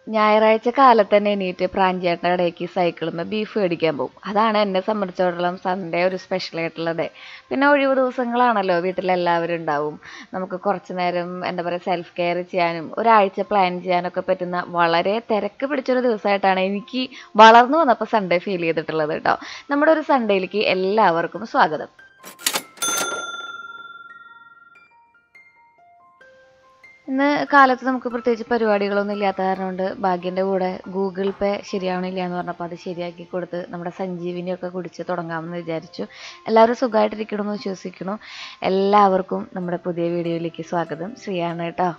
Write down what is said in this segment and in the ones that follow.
ഞായറാഴ്ച കാലത്ത് തന്നെ എണീറ്റ് പ്രാഞ്ചേട്ടൻ്റെ കടയ്ക്ക് സൈക്കിളുമ്പോൾ ബീഫ് മേടിക്കാൻ പോകും അതാണ് എന്നെ സംബന്ധിച്ചിടത്തോളം സൺഡേ ഒരു സ്പെഷ്യൽ ആയിട്ടുള്ള ഡേ പിന്നെ ഒഴിവ് ദിവസങ്ങളാണല്ലോ വീട്ടിലെല്ലാവരും ഉണ്ടാവും നമുക്ക് കുറച്ച് നേരം എന്താ പറയുക സെൽഫ് കെയർ ചെയ്യാനും ഒരാഴ്ച പ്ലാൻ ചെയ്യാനൊക്കെ പറ്റുന്ന വളരെ തിരക്ക് പിടിച്ചൊരു ദിവസമായിട്ടാണ് എനിക്ക് വളർന്നു വന്നപ്പോൾ സൺഡേ ഫീൽ ചെയ്തിട്ടുള്ളത് കേട്ടോ നമ്മുടെ ഒരു സൺഡേയിലേക്ക് എല്ലാവർക്കും സ്വാഗതം ഇന്ന് കാലത്ത് നമുക്ക് പ്രത്യേകിച്ച് പരിപാടികളൊന്നും ഇല്ലാത്ത കാരണം കൊണ്ട് ഭാഗ്യൻ്റെ കൂടെ ഗൂഗിൾ പേ ശരിയാവണില്ല എന്ന് പറഞ്ഞപ്പോൾ അത് ശരിയാക്കി കൊടുത്ത് നമ്മുടെ സഞ്ജീവിനിയൊക്കെ കുടിച്ച് തുടങ്ങാമെന്ന് വിചാരിച്ചു എല്ലാവരും സുഖമായിട്ടിരിക്കണമെന്ന് വിശ്വസിക്കുന്നു എല്ലാവർക്കും നമ്മുടെ പുതിയ വീഡിയോയിലേക്ക് സ്വാഗതം ശ്രീയാണ് കേട്ടോ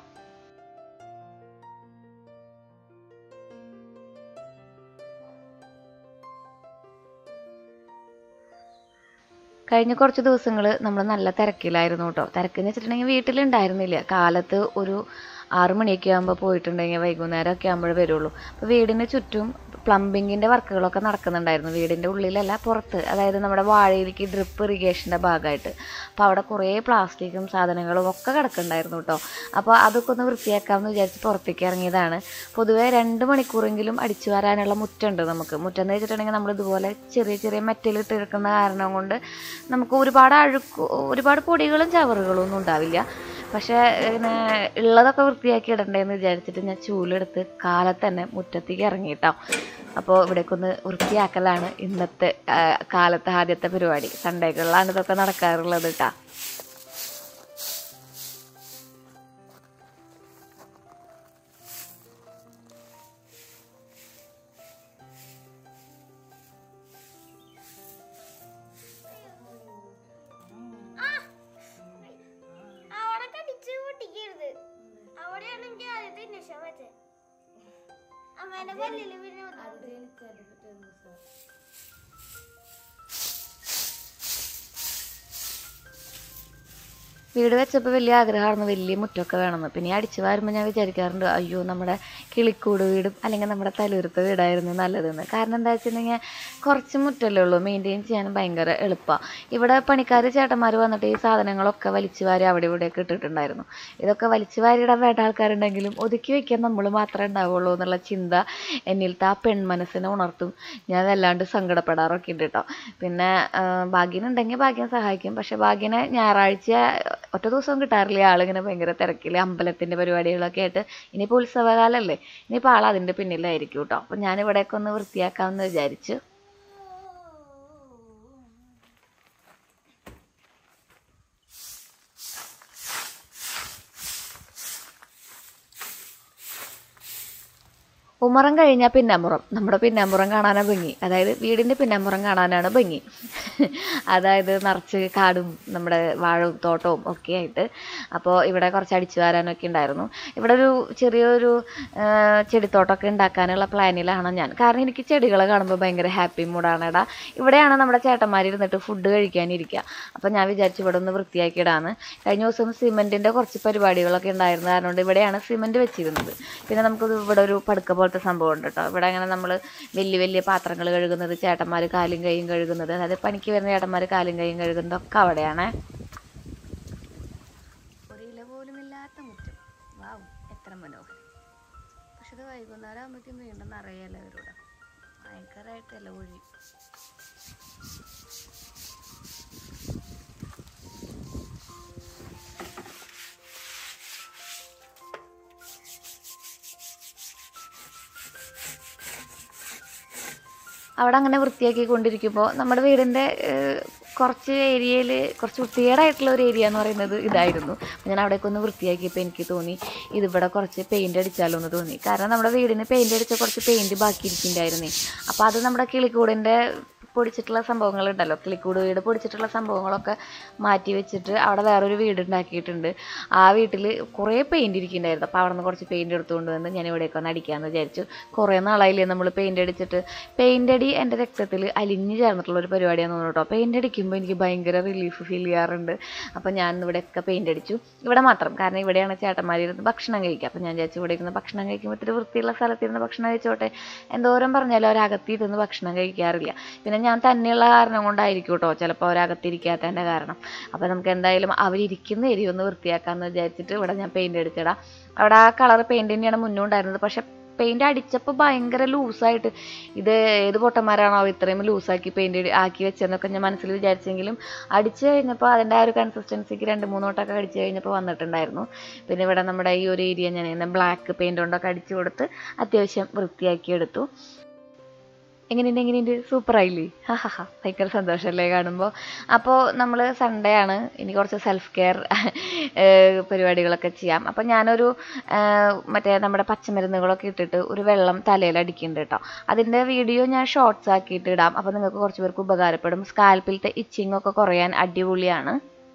കഴിഞ്ഞ കുറച്ച് ദിവസങ്ങൾ നമ്മൾ നല്ല തിരക്കിലായിരുന്നു കേട്ടോ തിരക്കെന്ന് വെച്ചിട്ടുണ്ടെങ്കിൽ വീട്ടിലുണ്ടായിരുന്നില്ല കാലത്ത് ഒരു ആറ് മണിയൊക്കെ ആകുമ്പോൾ പോയിട്ടുണ്ടെങ്കിൽ വൈകുന്നേരം ഒക്കെ ആകുമ്പോഴേ വരുള്ളൂ അപ്പോൾ വീടിന് ചുറ്റും പ്ലംബിങ്ങിൻ്റെ വർക്കുകളൊക്കെ നടക്കുന്നുണ്ടായിരുന്നു വീടിൻ്റെ ഉള്ളിലല്ല പുറത്ത് അതായത് നമ്മുടെ വാഴയിലേക്ക് ഡ്രിപ്പ് ഇറിഗേഷൻ്റെ ഭാഗമായിട്ട് അപ്പോൾ അവിടെ കുറേ പ്ലാസ്റ്റിക്കും സാധനങ്ങളും ഒക്കെ കിടക്കുന്നുണ്ടായിരുന്നു കേട്ടോ അപ്പോൾ അതൊക്കെ ഒന്ന് വൃത്തിയാക്കാമെന്ന് വിചാരിച്ച് പുറത്തേക്ക് ഇറങ്ങിയതാണ് പൊതുവേ രണ്ട് മണിക്കൂറെങ്കിലും അടിച്ചു വരാനുള്ള മുറ്റുണ്ട് നമുക്ക് മുറ്റം എന്ന് വെച്ചിട്ടുണ്ടെങ്കിൽ നമ്മൾ ഇതുപോലെ ചെറിയ ചെറിയ മെറ്റലിട്ട് ഇറക്കുന്ന കാരണം കൊണ്ട് നമുക്ക് ഒരുപാട് അഴുക്ക് ഒരുപാട് പൊടികളും ചവറുകളും ഒന്നും ഉണ്ടാവില്ല പക്ഷേ പിന്നെ ഉള്ളതൊക്കെ വൃത്തിയാക്കി ഇടണ്ടേന്ന് വിചാരിച്ചിട്ട് ഞാൻ ചൂലെടുത്ത് കാലത്ത് തന്നെ മുറ്റത്തേക്ക് ഇറങ്ങിയിട്ടോ അപ്പോൾ ഇവിടേക്കൊന്ന് വൃത്തിയാക്കലാണ് ഇന്നത്തെ ആ, കാലത്തെ ആദ്യത്തെ പരിപാടി സൺഡേകളിലാണ് ഇതൊക്കെ നടക്കാറുള്ളത് കേട്ടോ അവിടെ കടിച്ച് പൊട്ടിക്കരുത് അവിടെയാണ് എനിക്ക് ആദ്യത്തെ ഇൻഡക്ഷൻ വെച്ചത് അമ്മേന്റെ പല്ലില് പിന്നെ വീട് വെച്ചപ്പോൾ വലിയ ആഗ്രഹമായിരുന്നു വലിയ മുറ്റമൊക്കെ വേണമെന്ന് പിന്നെ ഈ അടിച്ചു വാരുമ്പോൾ ഞാൻ വിചാരിക്കാറുണ്ട് അയ്യോ നമ്മുടെ കിളിക്കൂട് വീടും അല്ലെങ്കിൽ നമ്മുടെ തലൂരത്തെ വീടായിരുന്നു നല്ലതെന്ന് കാരണം എന്താ വെച്ചിട്ടുണ്ടെങ്കിൽ കുറച്ച് മുറ്റല്ലേ ഉള്ളൂ മെയിൻറ്റെയിൻ ചെയ്യാനും ഭയങ്കര എളുപ്പമാണ് ഇവിടെ പണിക്കാർ ചേട്ടന്മാർ വന്നിട്ട് ഈ സാധനങ്ങളൊക്കെ വലിച്ചു വാരി അവിടെ ഇവിടെയൊക്കെ ഇട്ടിട്ടുണ്ടായിരുന്നു ഇതൊക്കെ വലിച്ചു വാരിയിടാൻ വേണ്ട ആൾക്കാരുണ്ടെങ്കിലും ഒതുക്കി വയ്ക്കാൻ നമ്മൾ മാത്രമേ ഉണ്ടാവുള്ളൂ എന്നുള്ള ചിന്ത എന്നിലത്തെ ആ പെൺമനസ്സിനെ ഉണർത്തും ഞാൻ വല്ലാണ്ട് സങ്കടപ്പെടാറൊക്കെ ഉണ്ട് കേട്ടോ പിന്നെ ആ, ഭാഗ്യനുണ്ടെങ്കിൽ ഭാഗ്യം സഹായിക്കും പക്ഷെ ഭാഗ്യനെ ഞായറാഴ്ച ഒറ്റ ദിവസവും കിട്ടാറില്ല ആളിങ്ങനെ ഭയങ്കര തിരക്കിൽ അമ്പലത്തിൻ്റെ പരിപാടികളൊക്കെ ആയിട്ട് ഇനിയിപ്പോൾ ഉത്സവകാലമല്ലേ ഇനിയിപ്പോൾ ആൾ അതിൻ്റെ പിന്നിലായിരിക്കും കേട്ടോ അപ്പം ഞാൻ ഇവിടെയൊക്കെ ഒന്ന് വൃത്തിയാക്കാമെന്ന് വിചാരിച്ചു ഉമ്മറം കഴിഞ്ഞാൽ പിന്നാമ്പുറം നമ്മുടെ പിന്നാമ്പുറം കാണാനാണ് ഭംഗി അതായത് വീടിൻ്റെ പിന്നാമ്പുറം കാണാനാണ് ഭംഗി അതായത് നിറച്ച് കാടും നമ്മുടെ വാഴവും തോട്ടവും ഒക്കെ ആയിട്ട് അപ്പോൾ ഇവിടെ കുറച്ച് അടിച്ചു വാരാനൊക്കെ ഉണ്ടായിരുന്നു ഇവിടെ ഒരു ചെറിയൊരു ആ, ചെടിത്തോട്ടമൊക്കെ ഉണ്ടാക്കാനുള്ള പ്ലാനിലാണ് ഞാൻ കാരണം എനിക്ക് ചെടികളെ കാണുമ്പോൾ ഭയങ്കര ഹാപ്പി മൂഡാണ് എടാ ഇവിടെയാണ് നമ്മുടെ ചേട്ടന്മാർ ഇരുന്നിട്ട് ഫുഡ് കഴിക്കാനിരിക്കുക അപ്പോൾ ഞാൻ വിചാരിച്ചു ഇവിടെ ഒന്ന് വൃത്തിയാക്കിയിടാന്ന് കഴിഞ്ഞ ദിവസം സിമെൻറ്റിൻ്റെ കുറച്ച് പരിപാടികളൊക്കെ ഉണ്ടായിരുന്നു കാരണം കൊണ്ട് ഇവിടെയാണ് സിമെൻറ്റ് വെച്ചിരുന്നത് പിന്നെ നമുക്ക് ഇവിടെ ഒരു പടുക്ക പോലത്തെ സംഭവം ഉണ്ട് കേട്ടോ ഇവിടെ അങ്ങനെ നമ്മൾ വലിയ വലിയ പാത്രങ്ങൾ കഴുകുന്നത് ചേട്ടന്മാർ കാലും കൈയും കഴുകുന്നത് അതായത് പണിക്ക് വരുന്ന ചേട്ടന്മാർ കാലും കൈയും കഴുകുന്നതൊക്കെ അവിടെയാണ് ഒരു ഇല പോലും ഇല്ലാത്ത മുറ്റം വാവ് എത്ര മനോഹരം പക്ഷെ ഇത് വൈകുന്നേരം ആകുമ്പോഴേക്കും വീണ്ടും നിറയല്ല ഇവരുടെ ഭയങ്കരമായിട്ട് ഇല ഒഴി അവിടെ അങ്ങനെ വൃത്തിയാക്കി കൊണ്ടിരിക്കുമ്പോൾ നമ്മുടെ വീടിൻ്റെ ഏഹ്, കുറച്ച് ഏരിയയിൽ കുറച്ച് വൃത്തികേടായിട്ടുള്ള ഒരു ഏരിയ എന്ന് പറയുന്നത് ഇതായിരുന്നു അപ്പോൾ ഞാൻ അവിടേക്ക് ഒന്ന് വൃത്തിയാക്കിയപ്പോൾ എനിക്ക് തോന്നി ഇതിവിടെ കുറച്ച് പെയിൻ്റ് അടിച്ചാലോ എന്ന് തോന്നി കാരണം നമ്മുടെ വീടിന് പെയിൻ്റ് അടിച്ച കുറച്ച് പെയിൻറ് ബാക്കി ഇരിക്കുന്നുണ്ടായിരുന്നേ അപ്പോൾ അത് നമ്മുടെ കിളിക്കൂടിൻ്റെ പൊടിച്ചിട്ടുള്ള സംഭവങ്ങളുണ്ടല്ലോ കിളിക്കൂട് വീട് പൊടിച്ചിട്ടുള്ള സംഭവങ്ങളൊക്കെ മാറ്റി വെച്ചിട്ട് അവിടെ വേറൊരു വീട് ഉണ്ടാക്കിയിട്ടുണ്ട് ആ വീട്ടിൽ കുറേ പെയിൻറ് ഇരിക്കുന്നുണ്ടായിരുന്നു അപ്പോൾ അവിടെ നിന്ന് കുറച്ച് പെയിൻറ് എടുത്തുകൊണ്ട് വന്ന് ഞാൻ ഇവിടേക്ക് ഒന്ന് അടിക്കാമെന്ന് വിചാരിച്ചു കുറേ നാളായില്ലേ നമ്മൾ പെയിൻറ് അടിച്ചിട്ട് പെയിൻറ് അടി എൻ്റെ രക്തത്തിൽ അലിഞ്ഞു ചേർന്നിട്ടുള്ള ഒരു പരിപാടിയാണെന്ന് തോന്നുന്നു കേട്ടോ പെയിൻറ് അടിക്കുമ്പോൾ എനിക്ക് ഭയങ്കര റിലീഫ് ഫീൽ ചെയ്യാറുണ്ട് അപ്പോൾ ഞാൻ ഇവിടെയൊക്കെ പെയിൻറ് അടിച്ചു ഇവിടെ മാത്രം കാരണം ഇവിടെയാണ് ചേട്ടന്മാരിരുന്ന് ഭക്ഷണം കഴിക്കുക അപ്പോൾ ഞാൻ വിചാരിച്ചു ഇവിടെ ഇരുന്ന് ഭക്ഷണം കഴിക്കുമ്പോൾ ഇത്തിരി വൃത്തിയുള്ള സ്ഥലത്തിരുന്ന് ഭക്ഷണം കഴിച്ചോട്ടെ എന്തോരം പറഞ്ഞാലും അവരകത്തിരുന്ന് ഭക്ഷണം കഴിക്കാറില്ല പിന്നെ ഞാൻ തന്നെയുള്ള കാരണം കൊണ്ടായിരിക്കും കേട്ടോ ചിലപ്പോൾ അവരകത്തിരിക്കാത്തതിൻ്റെ കാരണം അപ്പോൾ നമുക്ക് എന്തായാലും അവരിയ്ക്കുന്ന ഏരിയ ഒന്ന് വൃത്തിയാക്കാമെന്ന് വിചാരിച്ചിട്ട് ഇവിടെ ഞാൻ പെയിൻറ് അടിച്ചിടാം അവിടെ ആ കളർ പെയിൻറ് തന്നെയാണ് മുന്നേ ഉണ്ടായിരുന്നത് പക്ഷെ പെയിൻറ് അടിച്ചപ്പോൾ ഭയങ്കര ലൂസായിട്ട് ഇത് ഏത് പൊട്ടന്മാരാണോ ഇത്രയും ലൂസാക്കി പെയിൻറ് ആക്കി വെച്ചതെന്നൊക്കെ ഞാൻ മനസ്സിൽ വിചാരിച്ചെങ്കിലും അടിച്ച് കഴിഞ്ഞപ്പോൾ അതിൻ്റെ ആ ഒരു കൺസിസ്റ്റൻസിക്ക് രണ്ട് മൂന്ന് വട്ടമൊക്കെ അടിച്ച് കഴിഞ്ഞപ്പോൾ വന്നിട്ടുണ്ടായിരുന്നു പിന്നെ ഇവിടെ നമ്മുടെ ഈ ഒരു ഏരിയ ഞാൻ ഇങ്ങനെ ബ്ലാക്ക് പെയിൻ്റ് കൊണ്ടൊക്കെ അടിച്ചു കൊടുത്ത് അത്യാവശ്യം വൃത്തിയാക്കി എടുത്തു എങ്ങനെയുണ്ട് എങ്ങനെയുണ്ട് സൂപ്പറായില്ലേ ഹാ ഹാ ഹാ ഭയങ്കര സന്തോഷമല്ലേ കാണുമ്പോൾ അപ്പോൾ നമ്മൾ സൺഡേ ആണ് ഇനി കുറച്ച് സെൽഫ് കെയർ പരിപാടികളൊക്കെ ചെയ്യാം അപ്പോൾ ഞാനൊരു ഏഹ്, മറ്റേ നമ്മുടെ പച്ചമരുന്നുകളൊക്കെ ഇട്ടിട്ട് ഒരു വെള്ളം തലയിൽ അടിക്കുന്നുണ്ട് കേട്ടോ അതിൻ്റെ വീഡിയോ ഞാൻ ഷോർട്സ് ആക്കിയിട്ട് ഇടാം അപ്പോൾ നിങ്ങൾക്ക് കുറച്ച് പേർക്ക് ഉപകാരപ്പെടും സ്കാൽപ്പിലത്തെ ഇച്ചിങ് ഒക്കെ കുറയാൻ അടിപൊളിയാണ്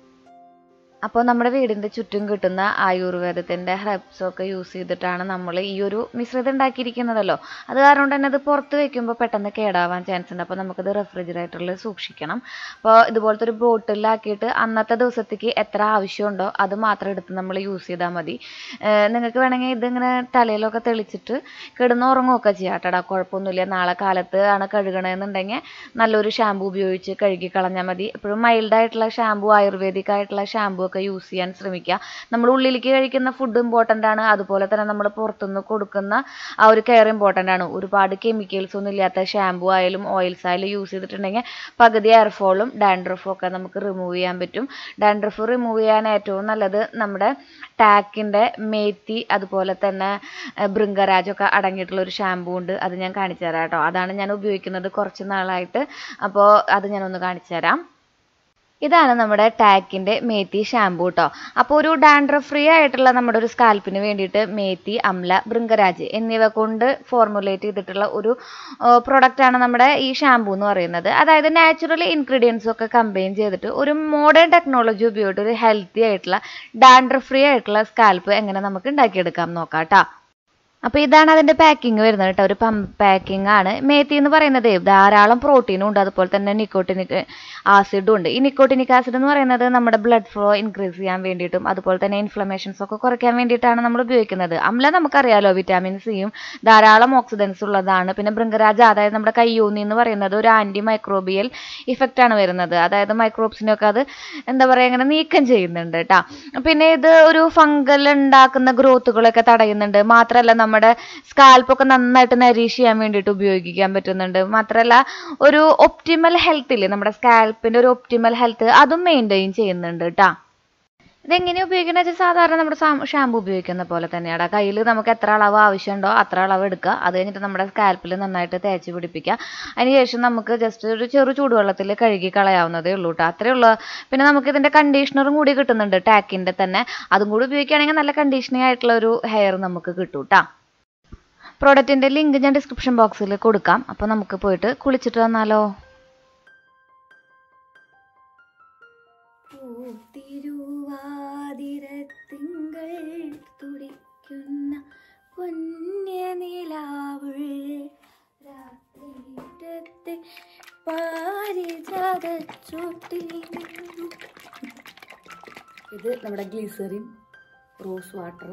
അപ്പോൾ നമ്മുടെ വീടിൻ്റെ ചുറ്റും കിട്ടുന്ന ആയുർവേദത്തിൻ്റെ ഹെർബ്സ് ഒക്കെ യൂസ് ചെയ്തിട്ടാണ് നമ്മൾ ഈ ഒരു മിശ്രിതം ഉണ്ടാക്കിയിരിക്കുന്നതല്ലോ അത് കാരണം തന്നെ അത് പുറത്ത് വെക്കുമ്പോൾ പെട്ടെന്ന് കേടാവാൻ ചാൻസ് ഉണ്ട് അപ്പോൾ നമുക്കത് റെഫ്രിജറേറ്ററിൽ സൂക്ഷിക്കണം അപ്പോൾ ഇതുപോലത്തെ ഒരു ബോട്ടിലാക്കിയിട്ട് അന്നത്തെ ദിവസത്തേക്ക് എത്ര ആവശ്യമുണ്ടോ അത് മാത്രം എടുത്ത് നമ്മൾ യൂസ് ചെയ്താൽ മതി ഏഹ് നിങ്ങൾക്ക് വേണമെങ്കിൽ ഇതിങ്ങനെ തലയിലൊക്കെ തെളിച്ചിട്ട് കിടന്ന് ഉറങ്ങുകയൊക്കെ ചെയ്യാം കേട്ടോടാ കുഴപ്പമൊന്നുമില്ല നാളെ കാലത്ത് ആണ് കഴുകണമെന്നുണ്ടെങ്കിൽ നല്ലൊരു ഷാമ്പു ഉപയോഗിച്ച് കഴുകി കളഞ്ഞാൽ മതി എപ്പോഴും മൈൽഡ് ആയിട്ടുള്ള ഷാമ്പു ആയുർവേദിക് ആയിട്ടുള്ള ഷാമ്പു ഒക്കെ യൂസ് ചെയ്യാൻ ശ്രമിക്കുക നമ്മൾ ഉള്ളിലേക്ക് കഴിക്കുന്ന ഫുഡ് ഇമ്പോർട്ടൻ്റ് ആണ് അതുപോലെ തന്നെ നമ്മൾ പുറത്തുനിന്ന് കൊടുക്കുന്ന ആ ഒരു കെയർ ഇമ്പോർട്ടൻ്റ് ആണ് ഒരുപാട് കെമിക്കൽസ് ഒന്നും ഇല്ലാത്ത ഷാമ്പു ആയാലും ഓയിൽസ് ആയാലും യൂസ് ചെയ്തിട്ടുണ്ടെങ്കിൽ പകുതി എയർഫോളും ഡാൻഡ്രഫും ഒക്കെ നമുക്ക് റിമൂവ് ചെയ്യാൻ പറ്റും ഡാൻഡ്രഫ് റിമൂവ് ചെയ്യാൻ ഏറ്റവും നല്ലത് നമ്മുടെ ടാക്കിൻ്റെ മേത്തി അതുപോലെ തന്നെ ഏഹ്, ഭൃംഗരാജൊക്കെ അടങ്ങിയിട്ടുള്ള ഒരു ഷാമ്പൂ ഉണ്ട് അത് ഞാൻ കാണിച്ചു തരാം കേട്ടോ അതാണ് ഞാൻ ഉപയോഗിക്കുന്നത് കുറച്ച് നാളായിട്ട് അപ്പോൾ അത് ഞാനൊന്ന് കാണിച്ചു തരാം ഇതാണ് നമ്മുടെ ടാക്കിൻ്റെ മേത്തി ഷാമ്പൂ കേട്ടോ അപ്പോൾ ഒരു ഡാൻഡ്രഫ് ഫ്രീ ആയിട്ടുള്ള നമ്മുടെ ഒരു സ്കാൽപ്പിന് വേണ്ടിയിട്ട് മേത്തി അംല ഭൃംഗരാജ് എന്നിവ കൊണ്ട് ഫോർമുലേറ്റ് ചെയ്തിട്ടുള്ള ഒരു പ്രൊഡക്റ്റാണ് നമ്മുടെ ഈ ഷാമ്പൂ എന്ന് പറയുന്നത് അതായത് നാച്ചുറൽ ഇൻഗ്രീഡിയൻസും ഒക്കെ കമ്പൈൻ ചെയ്തിട്ട് ഒരു മോഡേൺ ടെക്നോളജി ഉപയോഗിച്ച് ഒരു ഹെൽത്തി ആയിട്ടുള്ള ഡാൻഡ്രഫ് ഫ്രീ ആയിട്ടുള്ള സ്കാൽപ്പ് എങ്ങനെ നമുക്ക് ഉണ്ടാക്കിയെടുക്കാം നോക്കാം കേട്ടോ അപ്പോൾ ഇതാണ് അതിൻ്റെ പാക്കിംഗ് വരുന്നത് കേട്ടോ ഒരു പമ്പ് പാക്കിംഗ് ആണ് മേത്തി എന്ന് പറയുന്നത് ധാരാളം പ്രോട്ടീനും ഉണ്ട് അതുപോലെ തന്നെ നിക്കോട്ടിനിക് ആസിഡും ഉണ്ട് ഈ നിക്കോട്ടിനിക് ആസിഡ് എന്ന് പറയുന്നത് നമ്മുടെ ബ്ലഡ് ഫ്ലോ ഇൻക്രീസ് ചെയ്യാൻ വേണ്ടിയിട്ടും അതുപോലെ തന്നെ ഇൻഫ്ലമേഷൻസ് ഒക്കെ കുറയ്ക്കാൻ വേണ്ടിയിട്ടാണ് നമ്മൾ ഉപയോഗിക്കുന്നത് അമ്ല നമുക്കറിയാലോ വിറ്റാമിൻ സിയും ധാരാളം ഓക്സിഡൻസ് ഉള്ളതാണ് പിന്നെ ഭൃംഗരാജ അതായത് നമ്മുടെ കയ്യൂന്നി എന്ന് പറയുന്നത് ഒരു ആൻറ്റി മൈക്രോബിയൽ ഇഫക്റ്റ് ആണ് വരുന്നത് അതായത് മൈക്രോബ്സിനെയൊക്കെ അത് എന്താ പറയുക ഇങ്ങനെ നീക്കം ചെയ്യുന്നുണ്ട് കേട്ടോ പിന്നെ ഇത് ഒരു ഫംഗൽ ഉണ്ടാക്കുന്ന ഗ്രോത്തുകളൊക്കെ തടയുന്നുണ്ട് മാത്രമല്ല നമ്മുടെ സ്കാൽപ്പൊക്കെ നന്നായിട്ട് നരീഷ് ചെയ്യാൻ വേണ്ടിയിട്ട് ഉപയോഗിക്കാൻ പറ്റുന്നുണ്ട് മാത്രമല്ല ഒരു ഒപ്റ്റിമൽ ഹെൽത്ത് ഇല്ലേ നമ്മുടെ സ്കാൽപ്പിന്റെ ഒരു ഒപ്റ്റിമൽ ഹെൽത്ത് അതും മെയിൻറ്റെയിൻ ചെയ്യുന്നുണ്ട് കേട്ടോ ഇതെങ്ങനെ ഉപയോഗിക്കുന്നത് വെച്ചാൽ സാധാരണ നമ്മുടെ ഷാമ്പു ഉപയോഗിക്കുന്ന പോലെ തന്നെയാണ് കയ്യിൽ നമുക്ക് എത്ര അളവ് ആവശ്യമുണ്ടോ അത്ര അളവ് എടുക്കുക അത് കഴിഞ്ഞിട്ട് നമ്മുടെ സ്കാൽപ്പിൽ നന്നായിട്ട് തേച്ച് പിടിപ്പിക്കുക അതിനുശേഷം നമുക്ക് ജസ്റ്റ് ഒരു ചെറു ചൂടുവെള്ളത്തിൽ കഴുകി കളയാവുന്നതേ ഉള്ളൂ കേട്ടോ അത്രേ ഉള്ളൂ പിന്നെ നമുക്ക് ഇതിൻ്റെ കണ്ടീഷണറും കൂടി കിട്ടുന്നുണ്ട് ടാക്കിൻ്റെ തന്നെ അതും കൂടി ഉപയോഗിക്കുകയാണെങ്കിൽ നല്ല കണ്ടീഷനിങ് ആയിട്ടുള്ള ഒരു ഹെയർ നമുക്ക് കിട്ടും കേട്ടോ പ്രോഡക്റ്റിൻ്റെ ലിങ്ക് ഞാൻ ഡിസ്ക്രിപ്ഷൻ ബോക്സിൽ കൊടുക്കാം അപ്പോൾ നമുക്ക് പോയിട്ട് കുളിച്ചിട്ട് വന്നാലോ തിരുവാതിരത്തിങ്കൾ തുടിക്കുന്ന പുണ്യനിലാവുൾ രാത്രിയിടത്തെ പാരിജാത ചൂട്ടിൽ ഇത് നമ്മുടെ ഗ്ലീസറിൻ റോസ് വാട്ടർ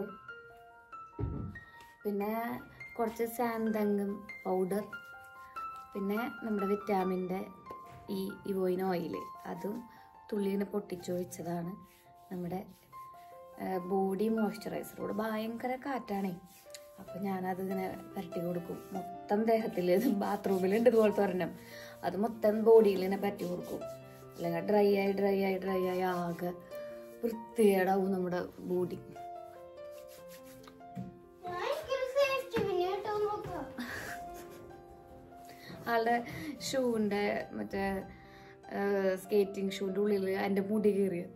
പിന്നെ കുറച്ച് സാന്തങ്കം പൗഡർ പിന്നെ നമ്മുടെ വിറ്റാമിൻ്റെ ഈ ഇവോയിൻ ഓയിൽ അതും തുള്ളിനെ പൊട്ടിച്ചൊഴിച്ചതാണ് നമ്മുടെ ബോഡി മോയ്സ്ചറൈസർ ഇവിടെ ഭയങ്കര കാറ്റാണേ അപ്പോൾ ഞാനത് ഇങ്ങനെ പരട്ടി കൊടുക്കും മൊത്തം ദേഹത്തിൽ ബാത്റൂമിലുണ്ട് ഇതുപോലത്തെ ഒരെണ്ണം അത് മൊത്തം ബോഡിയിൽ ഇങ്ങനെ പരട്ടി കൊടുക്കും അല്ലെങ്കിൽ ഡ്രൈ ആയി ഡ്രൈ ആയി ഡ്രൈ ആയി ആകെ വൃത്തികേടാവും നമ്മുടെ ബോഡി ഞാൻ എനിക്കൊരു സേഫ്റ്റി പിന്നെ കേട്ടോ നോക്കാം ആളുടെ ഷൂവിൻ്റെ മറ്റേ സ്കേറ്റിംഗ് ഷൂവിൻ്റെ ഉള്ളിൽ എൻ്റെ മുടി കയറിയത്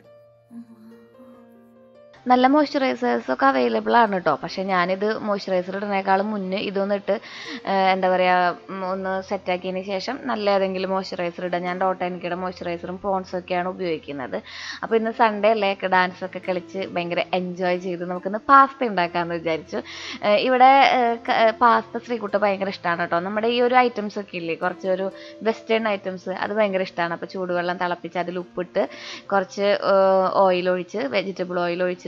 നല്ല മോയ്സ്ചറൈസേഴ്സ് ഒക്കെ അവൈലബിൾ ആണ് കേട്ടോ പക്ഷെ ഞാനിത് മോയ്സ്ചറൈസർ ഇടുന്നേക്കാളും മുന്നേ ഇതൊന്നിട്ട് എന്താ പറയുക ഒന്ന് സെറ്റാക്കിയതിന് ശേഷം നല്ല ഏതെങ്കിലും മോയ്സ്ചറൈസർ ഇടാം ഞാൻ ഡോട്ടാനിക്കയുടെ മോയ്സ്ചറൈസറും പോൺസും ഒക്കെയാണ് ഉപയോഗിക്കുന്നത് അപ്പോൾ ഇന്ന് സൺഡേ അല്ലേ ഡാൻസ് ഒക്കെ കളിച്ച് ഭയങ്കര എൻജോയ് ചെയ്ത് നമുക്കിന്ന് പാസ്ത ഉണ്ടാക്കാമെന്ന് വിചാരിച്ചു ഏഹ് ഇവിടെ പാസ്ത ശ്രീകുട്ട ഭയങ്കര ഇഷ്ടമാണ് കേട്ടോ നമ്മുടെ ഈ ഒരു ഐറ്റംസ് ഒക്കെ ഇല്ലേ കുറച്ച് ഒരു വെസ്റ്റേൺ ഐറ്റംസ് അത് ഭയങ്കര ഇഷ്ടമാണ് അപ്പോൾ ചൂടുവെള്ളം തിളപ്പിച്ച് അതിൽ ഉപ്പിട്ട് കുറച്ച് ഓയിൽ ഒഴിച്ച് വെജിറ്റബിൾ ഓയിൽ ഒഴിച്ചിട്ട്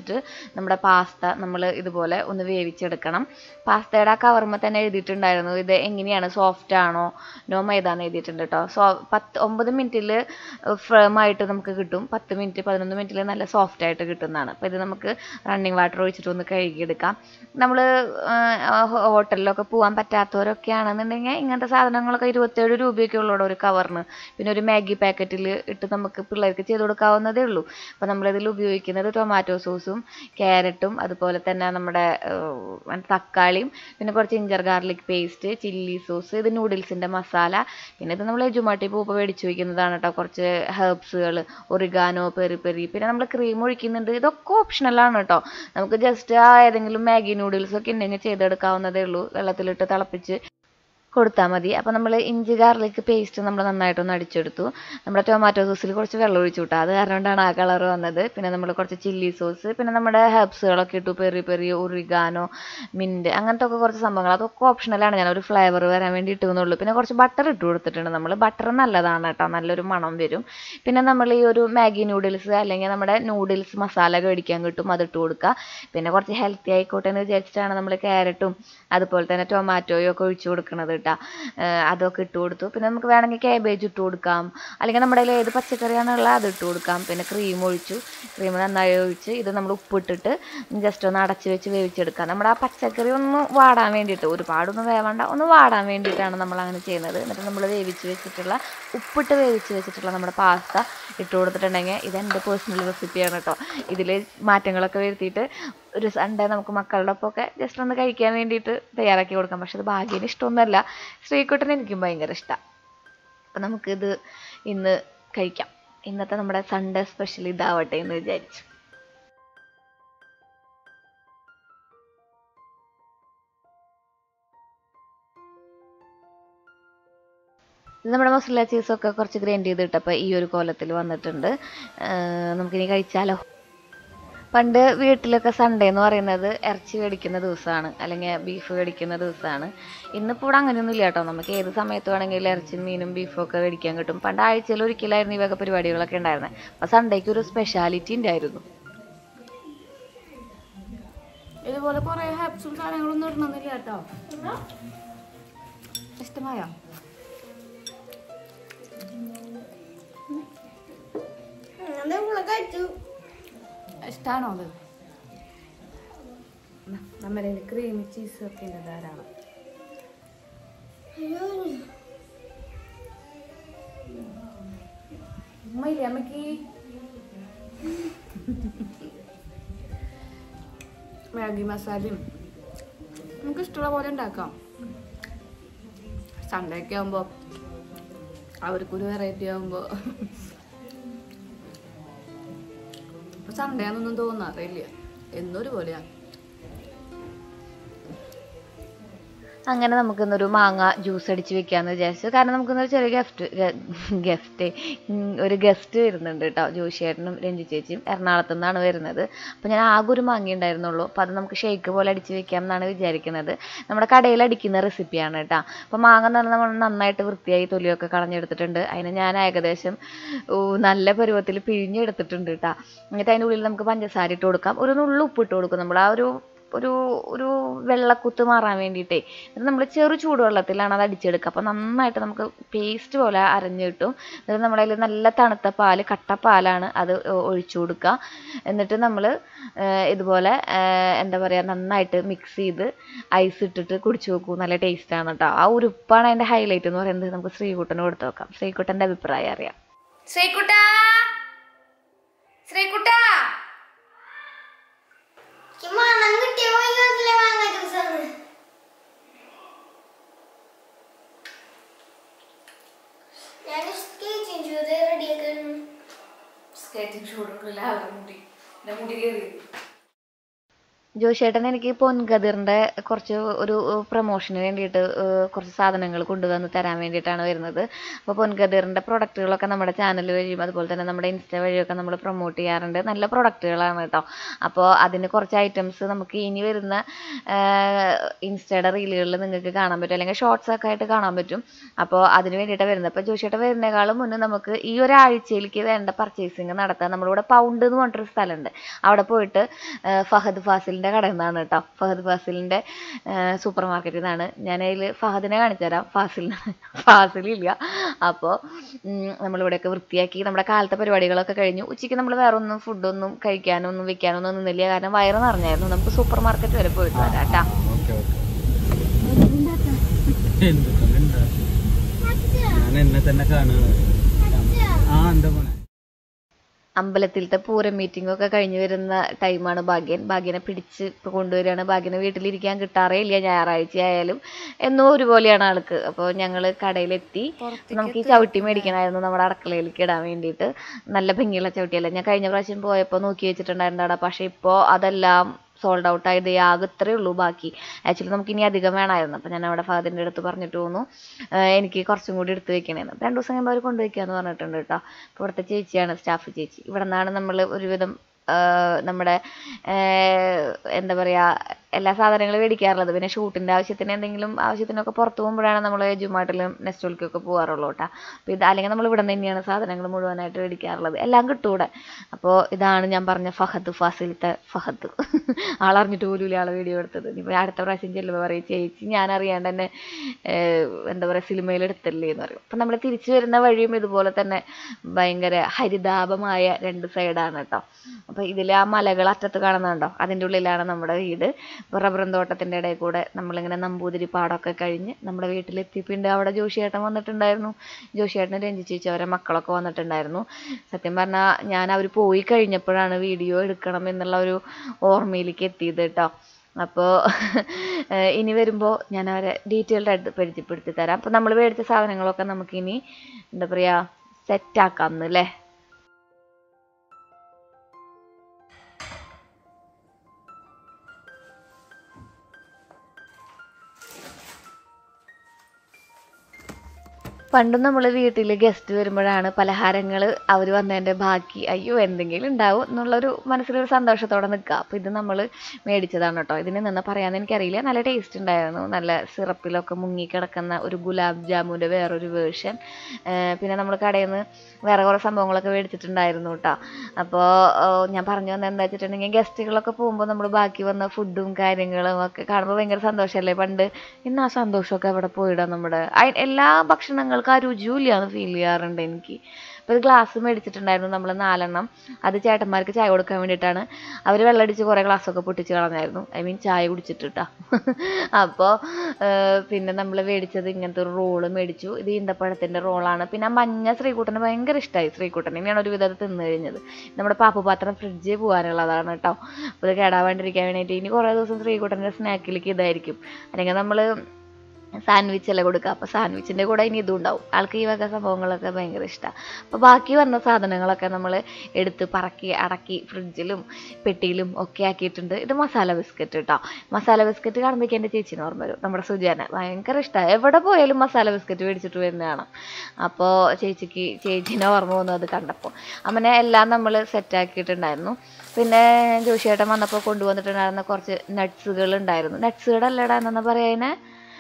വെച്ചിട്ട് നമ്മുടെ പാസ്ത നമ്മൾ ഇതുപോലെ ഒന്ന് വേവിച്ചെടുക്കണം പാസ്തയുടെ ആ കവറുമ്പോൾ തന്നെ എഴുതിയിട്ടുണ്ടായിരുന്നു ഇത് എങ്ങനെയാണ് സോഫ്റ്റ് ആണോ നോ മൈദാന്ന് എഴുതിയിട്ടുണ്ട് കേട്ടോ സോ പത്ത് ഒമ്പത് മിനിറ്റിൽ ഫേം ആയിട്ട് നമുക്ക് കിട്ടും പത്ത് മിനിറ്റ് പതിനൊന്ന് മിനിറ്റിൽ നല്ല സോഫ്റ്റ് ആയിട്ട് കിട്ടുന്നതാണ് അപ്പോൾ ഇത് നമുക്ക് റണ്ണിങ് വാട്ടർ ഒഴിച്ചിട്ട് ഒന്ന് കഴുകിയെടുക്കാം നമ്മൾ ഹോട്ടലിലൊക്കെ പോകാൻ പറ്റാത്തവരൊക്കെ ആണെന്നുണ്ടെങ്കിൽ ഇങ്ങനത്തെ സാധനങ്ങളൊക്കെ ഇരുപത്തേഴ് രൂപയൊക്കെ ഉള്ളൂ ഒരു കവറിന് പിന്നെ ഒരു മാഗി പാക്കറ്റിൽ ഇട്ട് നമുക്ക് പിള്ളേർക്ക് ചെയ്ത് കൊടുക്കാവുന്നതേ ഉള്ളൂ അപ്പോൾ നമ്മളിതിൽ ഉപയോഗിക്കുന്നത് ടൊമാറ്റോ സോസും ക്യാരറ്റും അതുപോലെ തന്നെ നമ്മുടെ ഏഹ്, തക്കാളിയും പിന്നെ കുറച്ച് ginger garlic paste chilli sauce ഇത് നൂഡിൽസിൻ്റെ മസാല പിന്നെ ഇത് നമ്മൾ ജുമാട്ടി പൂപ്പ് മേടിച്ച് വയ്ക്കുന്നതാണ് കേട്ടോ കുറച്ച് ഹെർബ്സുകൾ ഒറിഗാനോ പെരി പെരി പിന്നെ നമ്മൾ ക്രീം ഒഴിക്കുന്നുണ്ട് ഇതൊക്കെ ഓപ്ഷണലാണ് കേട്ടോ നമുക്ക് ജസ്റ്റ് ആ ഏതെങ്കിലും മാഗി നൂഡിൽസ് ഒക്കെ ഉണ്ടെങ്കിൽ ചെയ്തെടുക്കാവുന്നതേ ഉള്ളൂ വെള്ളത്തിലിട്ട് തിളപ്പിച്ച് കൊടുത്താൽ മതി അപ്പോൾ നമ്മൾ ഇഞ്ചി ഗാർലിക് പേസ്റ്റ് നമ്മൾ നന്നായിട്ടൊന്ന് അടിച്ചെടുത്തു നമ്മുടെ ടൊമാറ്റോ സോസിൽ കുറച്ച് വെള്ളം ഒഴിച്ചു വിട്ടു അത് കാരണം കൊണ്ടാണ് ആ കളർ വന്നത് പിന്നെ നമ്മൾ കുറച്ച് ചില്ലി സോസ് പിന്നെ നമ്മുടെ ഹെർബ്സുകളൊക്കെ ഇട്ടു പെറി പെറി ഒറിഗാനോ മിൻറ്റ് അങ്ങനത്തെ ഒക്കെ കുറച്ച് സംഭവങ്ങൾ അതൊക്കെ ഓപ്ഷണലാണ് ഞാൻ ഒരു ഫ്ലേവർ വരാൻ വേണ്ടി ഇട്ടുന്നുള്ളൂ പിന്നെ കുറച്ച് ബട്ടർ ഇട്ട് കൊടുത്തിട്ടുണ്ട് നമ്മൾ ബട്ടർ നല്ലതാണ് കേട്ടോ നല്ലൊരു മണം വരും പിന്നെ നമ്മൾ ഈ ഒരു മാഗി നൂഡിൽസ് അല്ലെങ്കിൽ നമ്മുടെ നൂഡിൽസ് മസാല മേടിക്കാൻ കിട്ടും അത് ഇട്ട് കൊടുക്കുക പിന്നെ കുറച്ച് ഹെൽത്തി ആയിക്കോട്ടെ എന്ന് വിചാരിച്ചിട്ടാണ് നമ്മൾ ക്യാരറ്റും അതുപോലെ തന്നെ ടൊമാറ്റോയും ഒക്കെ ഒഴിച്ചു കൊടുക്കുന്നത് കേട്ടോ അതൊക്കെ ഇട്ട് കൊടുത്തു പിന്നെ നമുക്ക് വേണമെങ്കിൽ കാബേജ് ഇട്ട് കൊടുക്കാം അല്ലെങ്കിൽ നമ്മുടെ കയ്യിൽ ഏത് പച്ചക്കറിയാണുള്ളത് അത് ഇട്ട് കൊടുക്കാം പിന്നെ ക്രീം ഒഴിച്ചു ക്രീം നന്നായി ഒഴിച്ച് ഇത് നമ്മൾ ഉപ്പിട്ടിട്ട് ജസ്റ്റ് ഒന്ന് അടച്ച് വെച്ച് വേവിച്ചെടുക്കാം നമ്മുടെ ആ പച്ചക്കറി ഒന്ന് വാടാൻ വേണ്ടിയിട്ട് ഒരുപാടൊന്നും വേവണ്ട ഒന്ന് വാടാൻ വേണ്ടിയിട്ടാണ് നമ്മൾ അങ്ങനെ ചെയ്യുന്നത് എന്നിട്ട് നമ്മൾ വേവിച്ച് വെച്ചിട്ടുള്ള ഉപ്പിട്ട് വേവിച്ച് വെച്ചിട്ടുള്ള നമ്മുടെ പാസ്ത ഇട്ട് കൊടുത്തിട്ടുണ്ടെങ്കിൽ ഇത് എൻ്റെ പേഴ്സണൽ റെസിപ്പിയാണ് കേട്ടോ ഇതിൽ മാറ്റങ്ങളൊക്കെ വരുത്തിയിട്ട് ഒരു സൺഡേ നമുക്ക് മക്കളുടെ ഒപ്പമൊക്കെ ജസ്റ്റ് ഒന്ന് കഴിക്കാൻ വേണ്ടിയിട്ട് തയ്യാറാക്കി കൊടുക്കാം പക്ഷെ അത് ഭാഗ്യന് ഇഷ്ടമൊന്നുമല്ല ശ്രീകുട്ടന് എനിക്കും ഭയങ്കര ഇഷ്ടമാണ് അപ്പം നമുക്കിത് ഇന്ന് കഴിക്കാം ഇന്നത്തെ നമ്മുടെ സൺഡേ സ്പെഷ്യൽ ഇതാവട്ടെ എന്ന് വിചാരിച്ചു ഇത് നമ്മുടെ മസാല ചീസൊക്കെ കുറച്ച് ഗ്രൈൻഡ് ചെയ്തിട്ടപ്പോൾ ഈ ഒരു കോലത്തിൽ വന്നിട്ടുണ്ട് ആഹ് നമുക്കിനി കഴിച്ചാലോ പണ്ട് വീട്ടിലൊക്കെ സൺഡേ എന്ന് പറയുന്നത് ഇറച്ചി മേടിക്കുന്ന ദിവസമാണ് അല്ലെങ്കിൽ ബീഫ് മേടിക്കുന്ന ദിവസമാണ് ഇന്നിപ്പോൾ ഇവിടെ അങ്ങനെയൊന്നും ഇല്ല കേട്ടോ നമുക്ക് ഏത് സമയത്ത് വേണമെങ്കിലും ഇറച്ചിയും മീനും ബീഫും ഒക്കെ മേടിക്കാൻ കിട്ടും പണ്ട് ആഴ്ചയിൽ ഒരിക്കലായിരുന്നു ഈ വക പരിപാടികളൊക്കെ ഉണ്ടായിരുന്നത് അപ്പോൾ സൺഡേക്ക് ഒരു സ്പെഷ്യാലിറ്റി ഉണ്ടായിരുന്നു ഇതുപോലെ കുറെ ഹാപ്സും സാധനങ്ങളൊന്നും ഇടണമെന്നില്ല കേട്ടോ ഇഷ്ടമായോ അങ്ങനെ ഇവിടെ കഴിച്ചു ഇഷ്ടമാണോ അത് ന- നമ്മുടെ ക്രീം ചീസും ഒക്കെ ഉണ്ട് ധാരാളം അയ്യോ ഉമ്മയില്ലേ അമ്മക്ക് മാഗി മസാലയും നമുക്ക് ഇഷ്ടമുള്ള പോലെ ഉണ്ടാക്കാം സൺഡേ ഒക്കെ ആകുമ്പോൾ അവർക്കൊരു വെറൈറ്റി ആകുമ്പോൾ ഇപ്പൊ സൺഡേ ആണെന്നൊന്നും തോന്നാറില്ല എന്നൊരു പോലെയാ അങ്ങനെ നമുക്കിന്നൊരു മാങ്ങ ജ്യൂസ് അടിച്ച് വെക്കാമെന്ന് വിചാരിച്ചു കാരണം നമുക്കിന്നൊരു ചെറിയ ഗസ്റ്റ് ഗസ്റ്റ് ഒരു ഗസ്റ്റ് വരുന്നുണ്ട് കേട്ടോ ജോഷിയേട്ടനും രഞ്ജു ചേച്ചിയും എറണാകുളത്തു നിന്നാണ് വരുന്നത് അപ്പോൾ ഞാൻ ആകെ ഒരു മാങ്ങ ഉണ്ടായിരുന്നുള്ളൂ അപ്പോൾ അത് നമുക്ക് ഷേക്ക് പോലെ അടിച്ച് വെക്കാം എന്നാണ് വിചാരിക്കുന്നത് നമ്മുടെ കടയിൽ അടിക്കുന്ന റെസിപ്പിയാണ് കേട്ടോ അപ്പോൾ മാങ്ങ എന്ന് പറഞ്ഞാൽ നമ്മൾ നന്നായിട്ട് വൃത്തിയായി തൊലിയൊക്കെ കളഞ്ഞെടുത്തിട്ടുണ്ട് അതിന് ഞാൻ ഏകദേശം ഓ, നല്ല പരുവത്തിൽ പിഴിഞ്ഞെടുത്തിട്ടുണ്ട് കേട്ടോ എന്നിട്ട് അതിൻ്റെ ഉള്ളിൽ നമുക്ക് പഞ്ചസാര ഇട്ട് കൊടുക്കാം ഒരു നുള്ളു ഉപ്പ് ഇട്ട് കൊടുക്കും നമ്മൾ ആ ഒരു ഒരു ഒരു വെള്ളക്കുത്ത് മാറാൻ വേണ്ടിയിട്ടേ എന്നിട്ട് നമ്മൾ ചെറു ചൂടുവെള്ളത്തിലാണ് അത് അടിച്ചെടുക്കുക അപ്പോൾ നന്നായിട്ട് നമുക്ക് പേസ്റ്റ് പോലെ അരഞ്ഞ് കിട്ടും എന്നിട്ട് നമ്മുടെ കയ്യിൽ നല്ല തണുത്ത പാല് കട്ട പാലാണ് അത് ഒ- ഒഴിച്ചു കൊടുക്കുക എന്നിട്ട് നമ്മൾ ഇതുപോലെ ആ, എന്താ പറയുക നന്നായിട്ട് മിക്സ് ചെയ്ത് ഐസ് ഇട്ടിട്ട് കുടിച്ചു നോക്കൂ നല്ല ടേസ്റ്റാണ് കേട്ടോ ആ ഒരു ഉപ്പാണ് അതിൻ്റെ ഹൈലൈറ്റ് എന്ന് പറയുന്നത് നമുക്ക് ശ്രീകുട്ടന് കൊടുത്തു നോക്കാം ശ്രീകുട്ടൻ്റെ അഭിപ്രായം അറിയാം ശ്രീകുട്ടാ ശ്രീകുട്ടാ എനിക്ക് മണം കിട്ടിയ പോയില്ലേ മാങ്ങ ജ്യൂസാണ് ഞാൻ സ്കേറ്റിംഗ് ചെയ്ത് റെഡിയാക്കുന്നു സ്കേറ്റിംഗ് ഷൂട്ടുള്ള ആളുടെ മുടി എൻ്റെ മുടി കയറി ജോഷേട്ടൻ എനിക്ക് പൊൻകതിറിൻ്റെ കുറച്ച് ഒരു പ്രൊമോഷന് വേണ്ടിയിട്ട് ഏഹ്, കുറച്ച് സാധനങ്ങൾ കൊണ്ടുവന്ന് തരാൻ വേണ്ടിയിട്ടാണ് വരുന്നത് അപ്പോൾ പൊൻകതിറിൻ്റെ പ്രൊഡക്റ്റുകളൊക്കെ നമ്മുടെ ചാനൽ വഴിയും അതുപോലെ തന്നെ നമ്മുടെ ഇൻസ്റ്റ വഴിയൊക്കെ നമ്മൾ പ്രൊമോട്ട് ചെയ്യാറുണ്ട് നല്ല പ്രൊഡക്റ്റുകളാണ് കേട്ടോ അപ്പോൾ അതിന് കുറച്ച് ഐറ്റംസ് നമുക്ക് ഇനി വരുന്ന ഇൻസ്റ്റയുടെ റീലുകളിൽ നിങ്ങൾക്ക് കാണാൻ പറ്റും അല്ലെങ്കിൽ ഷോർട്സ് ഒക്കെ ആയിട്ട് കാണാൻ പറ്റും അപ്പോൾ അതിന് വേണ്ടിയിട്ടാണ് വരുന്നത് അപ്പോൾ ജോഷിയേട്ടൻ വരുന്നേക്കാളും മുന്നേ നമുക്ക് ഈ ഒരാഴ്ചയിലേക്ക് വേണ്ട പർച്ചേസിങ് നടത്താൻ നമ്മളിവിടെ പൗണ്ട് എന്ന് പറഞ്ഞിട്ടൊരു സ്ഥലമുണ്ട് അവിടെ പോയിട്ട് ആ, ഫഹദ് ഫാസിലിൻ്റെ കടയിൽ നിന്നാണ് കേട്ടോ ഫഹദ് ഫാസിലിൻ്റെ സൂപ്പർ മാർക്കറ്റിൽ നിന്നാണ് ഞാൻ അതിൽ ഫഹദിനെ കാണിച്ചു തരാം ഫാസിലിന് ഫാസിലില്ല അപ്പോൾ നമ്മളിവിടെയൊക്കെ വൃത്തിയാക്കി നമ്മുടെ കാലത്തെ പരിപാടികളൊക്കെ കഴിഞ്ഞു ഉച്ചയ്ക്ക് നമ്മൾ വേറെ ഒന്നും ഫുഡൊന്നും കഴിക്കാനോ ഒന്നും വെക്കാനോ ഒന്നും നിന്നില്ല കാരണം വയറ് നിറഞ്ഞായിരുന്നു നമുക്ക് സൂപ്പർ മാർക്കറ്റ് വരെ പോയിട്ട് വരാം കേട്ടോ ഓക്കെ ഓക്കെ എന്തൊക്കെ ഞാൻ എന്നെ തന്നെ കാണുകയാണ് ആ എന്താ പോണേ അമ്പലത്തിലത്തെ പൂരം മീറ്റിംഗ് ഒക്കെ കഴിഞ്ഞ് വരുന്ന ടൈമാണ് ഭാഗ്യൻ ഭാഗ്യനെ പിടിച്ച് ഇപ്പൊ കൊണ്ടുവരികയാണ് ഭാഗ്യനെ വീട്ടിലിരിക്കാൻ കിട്ടാറേ ഇല്ല ഞായറാഴ്ച ആയാലും എന്നും ഒരുപോലെയാണ് ആൾക്ക് അപ്പോൾ ഞങ്ങൾ കടയിലെത്തി നമുക്ക് ഈ ചവിട്ടി മേടിക്കണമായിരുന്നു നമ്മുടെ അടുക്കളയിലേക്ക് ഇടാൻ വേണ്ടിയിട്ട് നല്ല ഭംഗിയുള്ള ചവിട്ടിയല്ല ഞാൻ കഴിഞ്ഞ പ്രാവശ്യം പോയപ്പോൾ നോക്കി വെച്ചിട്ടുണ്ടായിരുന്നു അവിടെ പക്ഷേ ഇപ്പോൾ അതെല്ലാം സോൾഡ് ഔട്ട് ആയത് ആകെ ഇത്രയേ ഉള്ളൂ ബാക്കി ആക്ച്വലി നമുക്ക് ഇനി അധികം വേണമായിരുന്നു അപ്പോൾ ഞാൻ അവിടെ ഫാദറിൻ്റെ അടുത്ത് പറഞ്ഞിട്ട് തോന്നു എനിക്ക് കുറച്ചും കൂടി എടുത്ത് വെക്കണേന്ന് രണ്ട് ദിവസം കഴിയുമ്പോൾ അവർ കൊണ്ടുവയ്ക്കാന്ന് പറഞ്ഞിട്ടുണ്ട് കേട്ടോ അപ്പോൾ ഇവിടുത്തെ ചേച്ചിയാണ് സ്റ്റാഫ് ചേച്ചി ഇവിടെ നിന്നാണ് നമ്മൾ ഒരുവിധം ആ, നമ്മുടെ ആ, എന്താ പറയുക എല്ലാ സാധനങ്ങളും മേടിക്കാറുള്ളത് പിന്നെ ഷൂട്ടിൻ്റെ ആവശ്യത്തിന് എന്തെങ്കിലും ആവശ്യത്തിനൊക്കെ പുറത്ത് പോകുമ്പോഴാണ് നമ്മൾ ജുമാട്ടിലും നെസ്റ്റോളിക്കൊക്കെ പോകാറുള്ളൂ കേട്ടോ അപ്പോൾ ഇത് അല്ലെങ്കിൽ നമ്മൾ ഇവിടെ നിന്ന് തന്നെയാണ് സാധനങ്ങൾ മുഴുവനായിട്ട് മേടിക്കാറുള്ളത് എല്ലാം കിട്ടും ഇവിടെ അപ്പോൾ ഇതാണ് ഞാൻ പറഞ്ഞ ഫഹദ് ഫാസിലത്തെ ഫഹദ് ആളറിഞ്ഞിട്ട് പോലും ഇല്ല ആളെ വീഡിയോ എടുത്തത് ഇനിയിപ്പോൾ അടുത്ത പ്രാവശ്യം ചെല്ലുമ്പോൾ പറയും ചേച്ചി ഞാൻ അറിയാണ്ട് തന്നെ ഏഹ്, എന്താ പറയുക സിനിമയിൽ എടുത്തല്ലേ എന്ന് പറയും അപ്പം നമ്മൾ തിരിച്ചു വരുന്ന വഴിയും ഇതുപോലെ തന്നെ ഭയങ്കര ഹരിതാപമായ രണ്ട് സൈഡാണ് കേട്ടോ അപ്പോൾ ഇതിൽ ആ മലകൾ അറ്റത്ത് കാണുന്നുണ്ടോ അതിൻ്റെ ഉള്ളിലാണ് നമ്മുടെ വീട് ഇപ്പോൾ റബ്ബറും തോട്ടത്തിൻ്റെ ഇടയിൽ കൂടെ നമ്മളിങ്ങനെ നമ്പൂതിരി പാടമൊക്കെ കഴിഞ്ഞ് നമ്മുടെ വീട്ടിലെത്തിയപ്പിണ്ട് അവിടെ ജോഷിയേട്ടൻ വന്നിട്ടുണ്ടായിരുന്നു ജോഷിയേട്ടന് രഞ്ജി ചേച്ചി അവരെ മക്കളൊക്കെ വന്നിട്ടുണ്ടായിരുന്നു സത്യം പറഞ്ഞാൽ ഞാൻ അവർ പോയി കഴിഞ്ഞപ്പോഴാണ് വീഡിയോ എടുക്കണം എന്നുള്ള ഒരു ഓർമ്മയിലേക്ക് എത്തിയത് കേട്ടോ അപ്പോൾ ഇനി വരുമ്പോൾ ഞാൻ അവരെ ഡീറ്റെയിൽഡ് ആയിട്ട് പരിചയപ്പെടുത്തി തരാം അപ്പോൾ നമ്മൾ മേടിച്ച സാധനങ്ങളൊക്കെ നമുക്കിനി എന്താ പറയുക സെറ്റാക്കാം എന്നല്ലേ പണ്ടും നമ്മൾ വീട്ടിൽ ഗസ്റ്റ് വരുമ്പോഴാണ് പലഹാരങ്ങൾ അവർ വന്നതിൻ്റെ ബാക്കി അയ്യോ എന്തെങ്കിലും ഉണ്ടാവും എന്നുള്ളൊരു മനസ്സിലൊരു സന്തോഷത്തോടെ നിൽക്കുക അപ്പോൾ ഇത് നമ്മൾ മേടിച്ചതാണ് കേട്ടോ ഇതിന് നിന്ന് പറയാമെന്ന് എനിക്കറിയില്ല നല്ല ടേസ്റ്റ് ഉണ്ടായിരുന്നു നല്ല സിറപ്പിലൊക്കെ മുങ്ങിക്കിടക്കുന്ന ഒരു ഗുലാബ് ജാമുൻ്റെ വേറൊരു വേർഷൻ പിന്നെ നമ്മൾ കടയിൽ നിന്ന് വേറെ കുറേ സംഭവങ്ങളൊക്കെ മേടിച്ചിട്ടുണ്ടായിരുന്നു കേട്ടോ അപ്പോൾ ഞാൻ പറഞ്ഞു വന്നത് എന്താ വെച്ചിട്ടുണ്ടെങ്കിൽ ഗസ്റ്റുകളൊക്കെ പോകുമ്പോൾ നമ്മൾ ബാക്കി വന്ന ഫുഡും കാര്യങ്ങളും ഒക്കെ കാണുമ്പോൾ ഭയങ്കര സന്തോഷമല്ലേ പണ്ട് ഇന്ന് ആ സന്തോഷമൊക്കെ അവിടെ പോയിടാം നമ്മുടെ അയ്- എല്ലാ ഭക്ഷണങ്ങൾക്കും ആ രുചിയും ഇല്ലാന്ന് ഫീൽ ചെയ്യാറുണ്ട് എനിക്ക് അപ്പോൾ ഒരു ഗ്ലാസ് മേടിച്ചിട്ടുണ്ടായിരുന്നു നമ്മൾ നാലെണ്ണം അത് ചേട്ടന്മാർക്ക് ചായ കൊടുക്കാൻ വേണ്ടിയിട്ടാണ് അവർ വെള്ളമടിച്ച് കുറേ ഗ്ലാസ്സൊക്കെ പൊട്ടിച്ച് കളഞ്ഞായിരുന്നു ഐ മീൻ ചായ കുടിച്ചിട്ട് കേട്ടോ അപ്പോൾ പിന്നെ നമ്മൾ മേടിച്ചത് ഇങ്ങനത്തെ ഒരു റോള് മേടിച്ചു ഇത് ഈന്തപ്പഴത്തിൻ്റെ റോളാണ് പിന്നെ ആ മഞ്ഞ ശ്രീകുട്ടന് ഭയങ്കര ഇഷ്ടമായി ശ്രീകുട്ടൻ ഇനിയാണ് ഒരു വിധത്തിൽ തിന്നു കഴിഞ്ഞത് നമ്മുടെ പാപ്പുപാത്രം ഫ്രിഡ്ജിൽ പോകാനുള്ളതാണ് കേട്ടോ അപ്പോൾ ഇത് കേടാവാണ്ടിരിക്കാൻ വേണ്ടിയിട്ട് ഇനി കുറേ ദിവസം ശ്രീകുട്ടൻ്റെ സ്നാക്കിലേക്ക് ഇതായിരിക്കും അല്ലെങ്കിൽ നമ്മൾ സാൻഡ്വിച്ച് അല്ലേ കൊടുക്കുക അപ്പോൾ സാൻഡ്വിച്ചിൻ്റെ കൂടെ ഇനി ഇതും ഉണ്ടാവും ആൾക്ക് ഈ വക സംഭവങ്ങളൊക്കെ ഭയങ്കര ഇഷ്ടമാണ് അപ്പോൾ ബാക്കി വന്ന സാധനങ്ങളൊക്കെ നമ്മൾ എടുത്ത് പറക്കി അടക്കി ഫ്രിഡ്ജിലും പെട്ടിയിലും ഒക്കെ ആക്കിയിട്ടുണ്ട് ഇത് മസാല ബിസ്ക്കറ്റ് കേട്ടോ മസാല ബിസ്ക്കറ്റ് കാണുമ്പോഴേക്കും എൻ്റെ ചേച്ചിന് ഓർമ്മ വരും നമ്മുടെ സുജാന ഭയങ്കര ഇഷ്ടമാണ് എവിടെ പോയാലും മസാല ബിസ്ക്കറ്റ് മേടിച്ചിട്ട് വരുന്നതാണ് അപ്പോൾ ചേച്ചിക്ക് ചേച്ചീനെ ഓർമ്മ വന്നു അത് കണ്ടപ്പോൾ അങ്ങനെ എല്ലാം നമ്മൾ സെറ്റാക്കിയിട്ടുണ്ടായിരുന്നു പിന്നെ ജോഷിയേട്ടൻ വന്നപ്പോൾ കൊണ്ടുവന്നിട്ടുണ്ടായിരുന്ന കുറച്ച് നട്ട്സുകൾ ഉണ്ടായിരുന്നു നട്ട്സുകളല്ലടാ എന്നാ പറയുക അതിനെ